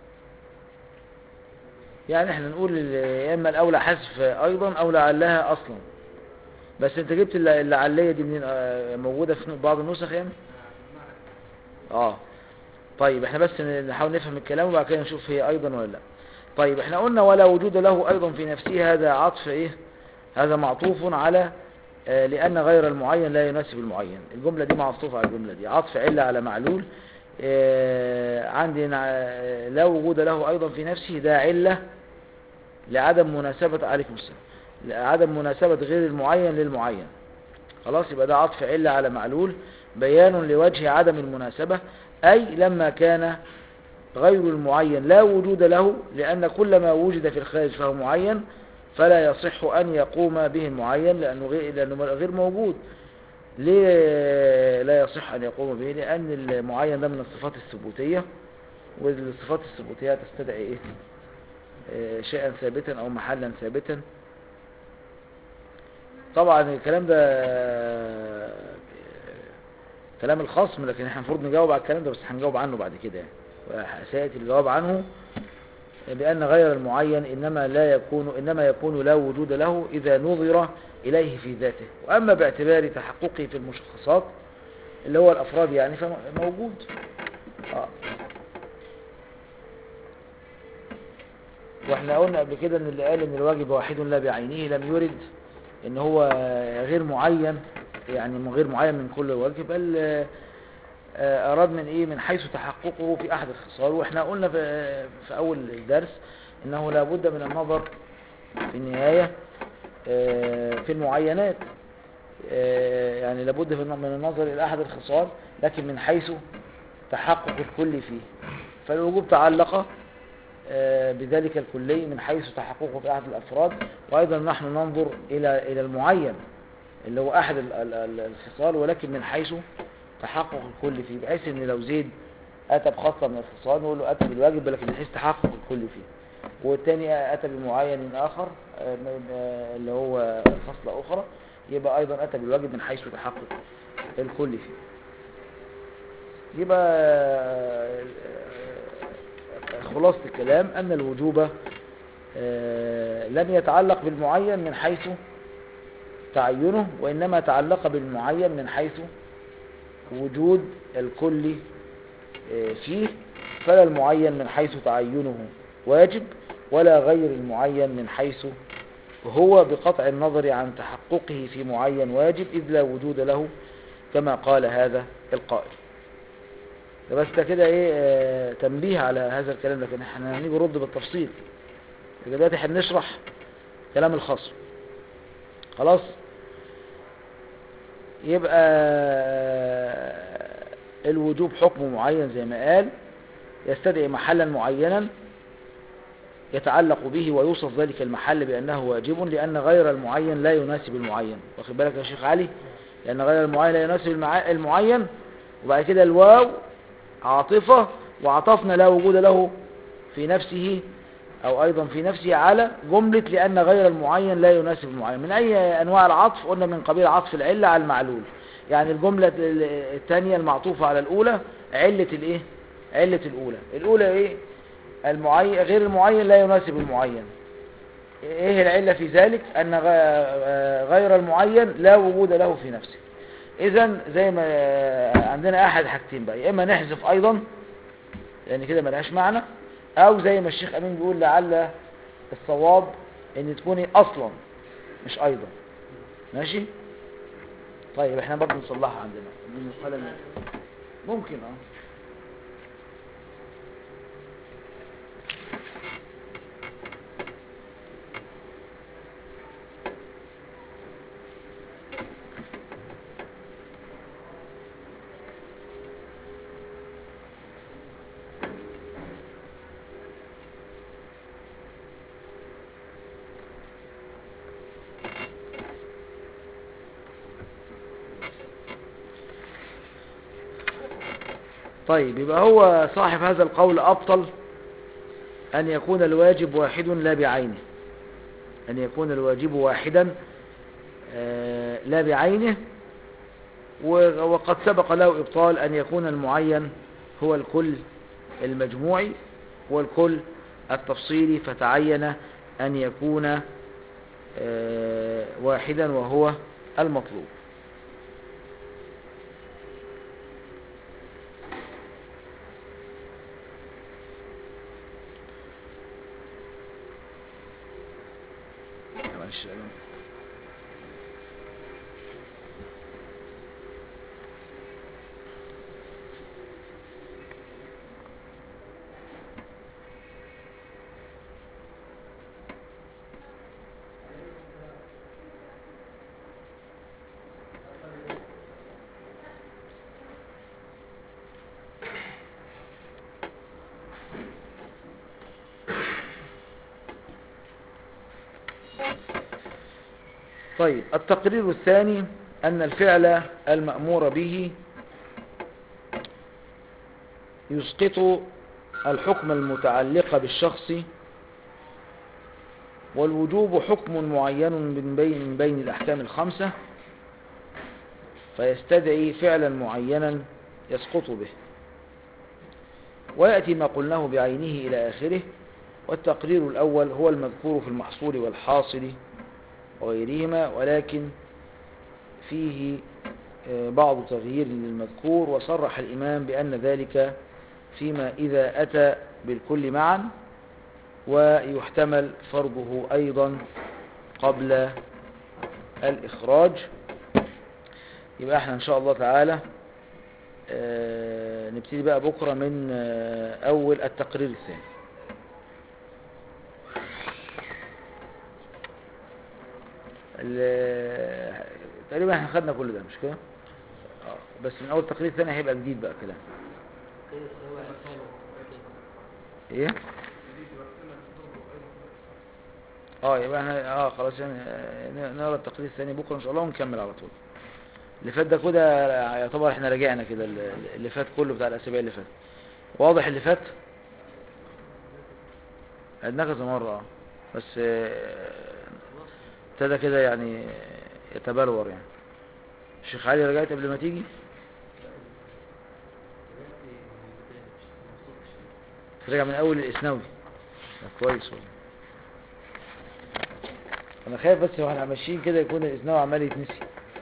يعني احنا نقول ال- يا اما الاولى حذف ايضا او لعلها اصلا بس انت جبت الل- اللعليه دي منين آه، موجوده في بعض النسخ يعني اه طيب احنا بس نحاول نفهم الكلام وبعد كده نشوف هي ايضا ولا لا طيب احنا قلنا ولا وجود له ايضا في نفسه هذا عطف ايه هذا معطوف على آه، لأن غير المعين لا يناسب المعين الجملة دي معطوفة على الجملة دي عطف علة على معلول آه، عندي نع- لا وجود له أيضا في نفسه ده علة لعدم مناسبة عليكم السلام لعدم مناسبة غير المعين للمعين خلاص يبقى ده عطف علة على معلول بيان لوجه عدم المناسبة أي لما كان غير المعين لا وجود له لأن كل ما وجد في الخارج فهو معين فلا يصح أن يقوم به المعين لأنه غير, لأنه غير موجود ليه لا يصح أن يقوم به لأن المعين ده من الصفات الثبوتية والصفات الثبوتية تستدعي إيه آه، شيئا ثابتا أو محلا ثابتا طبعا الكلام ده آه، كلام الخصم لكن احنا المفروض نجاوب على الكلام ده بس هنجاوب عنه بعد كده يعني سيأتي الجواب عنه بأن غير المعين إنما لا يكون إنما يكون لا وجود له إذا نظر إليه في ذاته وأما باعتبار تحققه في المشخصات اللي هو الأفراد يعني فموجود آه. واحنا قلنا قبل كده ان اللي قال ان الواجب واحد لا بعينه لم يرد ان هو غير معين يعني من غير معين من كل وجه بل آه، أراد من إيه من حيث تحققه في أحد الخصال وإحنا قلنا في, في أول الدرس إنه لابد من النظر في النهاية آه، في المعينات آه، يعني لابد في الن- من النظر إلى أحد الخصال لكن من حيث تحقق الكل فيه فالوجوب تعلق آه، بذلك الكلي من حيث تحققه في أحد الأفراد وأيضا نحن ننظر إلى إلى المعين اللي هو أحد ال- ال- ال- الخصال ولكن من حيث تحقق الكل فيه بحيث إن لو زيد أتى بخاصة من الخصال نقول له أتى بالواجب ولكن من حيث تحقق الكل فيه والتاني أتى بمعين آخر آه، م- آه، اللي هو خصلة أخرى يبقى أيضا أتى بالواجب من حيث تحقق الكل فيه يبقى آه، خلاصة الكلام أن الوجوب آه، لم يتعلق بالمعين من حيث تعينه وإنما تعلق بالمعين من حيث وجود الكل آه، فيه فلا المعين من حيث تعينه واجب ولا غير المعين من حيث هو بقطع النظر عن تحققه في معين واجب إذ لا وجود له كما قال هذا القائل ده بس ده كده ايه آه، تنبيه على هذا الكلام لكن احنا هنيجي نرد بالتفصيل يبقى دلوقتي احنا بنشرح كلام الخصم خلاص يبقى آه، الوجوب حكم معين زي ما قال يستدعي محلا معينا يتعلق به ويوصف ذلك المحل بأنه واجب لأن غير المعين لا يناسب المعين واخد بالك يا شيخ علي لأن غير المعين لا يناسب المع- المعين وبعد كده الواو عاطفة وعطفنا لا وجود له في نفسه أو أيضا في نفسه على جملة لأن غير المعين لا يناسب المعين من أي أنواع العطف قلنا من قبيل عطف العلة على المعلول يعني الجملة ال- الثانية المعطوفة على الأولى علة الإيه؟ علة الأولى الأولى إيه؟ المعين غير المعين لا يناسب المعين إيه العلة في ذلك أن غ- غير المعين لا وجود له في نفسه إذا زي ما عندنا أحد حاجتين بقى يا إما نحذف أيضا لأن كده ملهاش معنى أو زي ما الشيخ أمين بيقول لعل الصواب إن تكوني أصلا مش أيضا ماشي طيب احنا برضه نصلحها عندنا من القلم ممكن اه طيب يبقى هو صاحب هذا القول أبطل أن يكون الواجب واحد لا بعينه أن يكون الواجب واحدا آه، لا بعينه و- وقد سبق له إبطال أن يكون المعين هو الكل المجموعي والكل التفصيلي فتعين أن يكون آه، واحدا وهو المطلوب معلش يا جماعة. طيب التقرير الثاني أن الفعل المأمور به يسقط الحكم المتعلق بالشخص والوجوب حكم معين من بين, من بين الأحكام الخمسة فيستدعي فعلا معينا يسقط به ويأتي ما قلناه بعينه إلى آخره والتقرير الأول هو المذكور في المحصول والحاصل وغيرهما ولكن فيه آه، بعض تغيير للمذكور وصرح الإمام بأن ذلك فيما إذا أتى بالكل معا ويحتمل فرضه أيضا قبل الإخراج يبقى احنا إن شاء الله تعالى آه، نبتدي بقى بكرة من آه، أول التقرير الثاني ال- تقريبا احنا خدنا كل ده مش كده آه، بس من اول تقرير ثاني هيبقى جديد بقى كلام كده السواء أطفال ايه التقليد يبقى السنة تضر أيضا في الإصلاح اه يبقى احنا اه خلاص يعني آه، ن- نقرا التقرير الثاني بكره ان شاء الله ونكمل على طول اللي فات ده كده يعتبر احنا راجعنا كده ال- اللي فات كله بتاع الاسابيع اللي فات واضح اللي فات عدناه كذا مره اه بس آه، ابتدى كده يعني يتبلور يعني الشيخ علي رجعت قبل ما تيجي ترجع من اول الاسنوي طب كويس والله انا خايف بس واحنا ماشيين كده يكون الاسنوي عمال يتنسي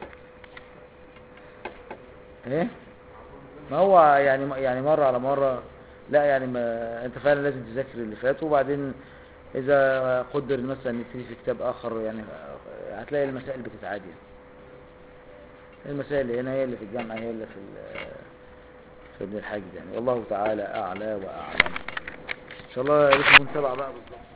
ايه ما هو يعني يعني مره على مره لا يعني ما انت فعلا لازم تذاكر اللي فات وبعدين اذا قدر مثلا نبتدي في كتاب اخر يعني هتلاقي المسائل بتتعاد يعني المسائل اللي هنا هي اللي في الجامعه هي اللي في ال- في ابن الحاج يعني والله تعالى اعلى واعلم ان شاء الله لسه كنت سبعه بقى بالظبط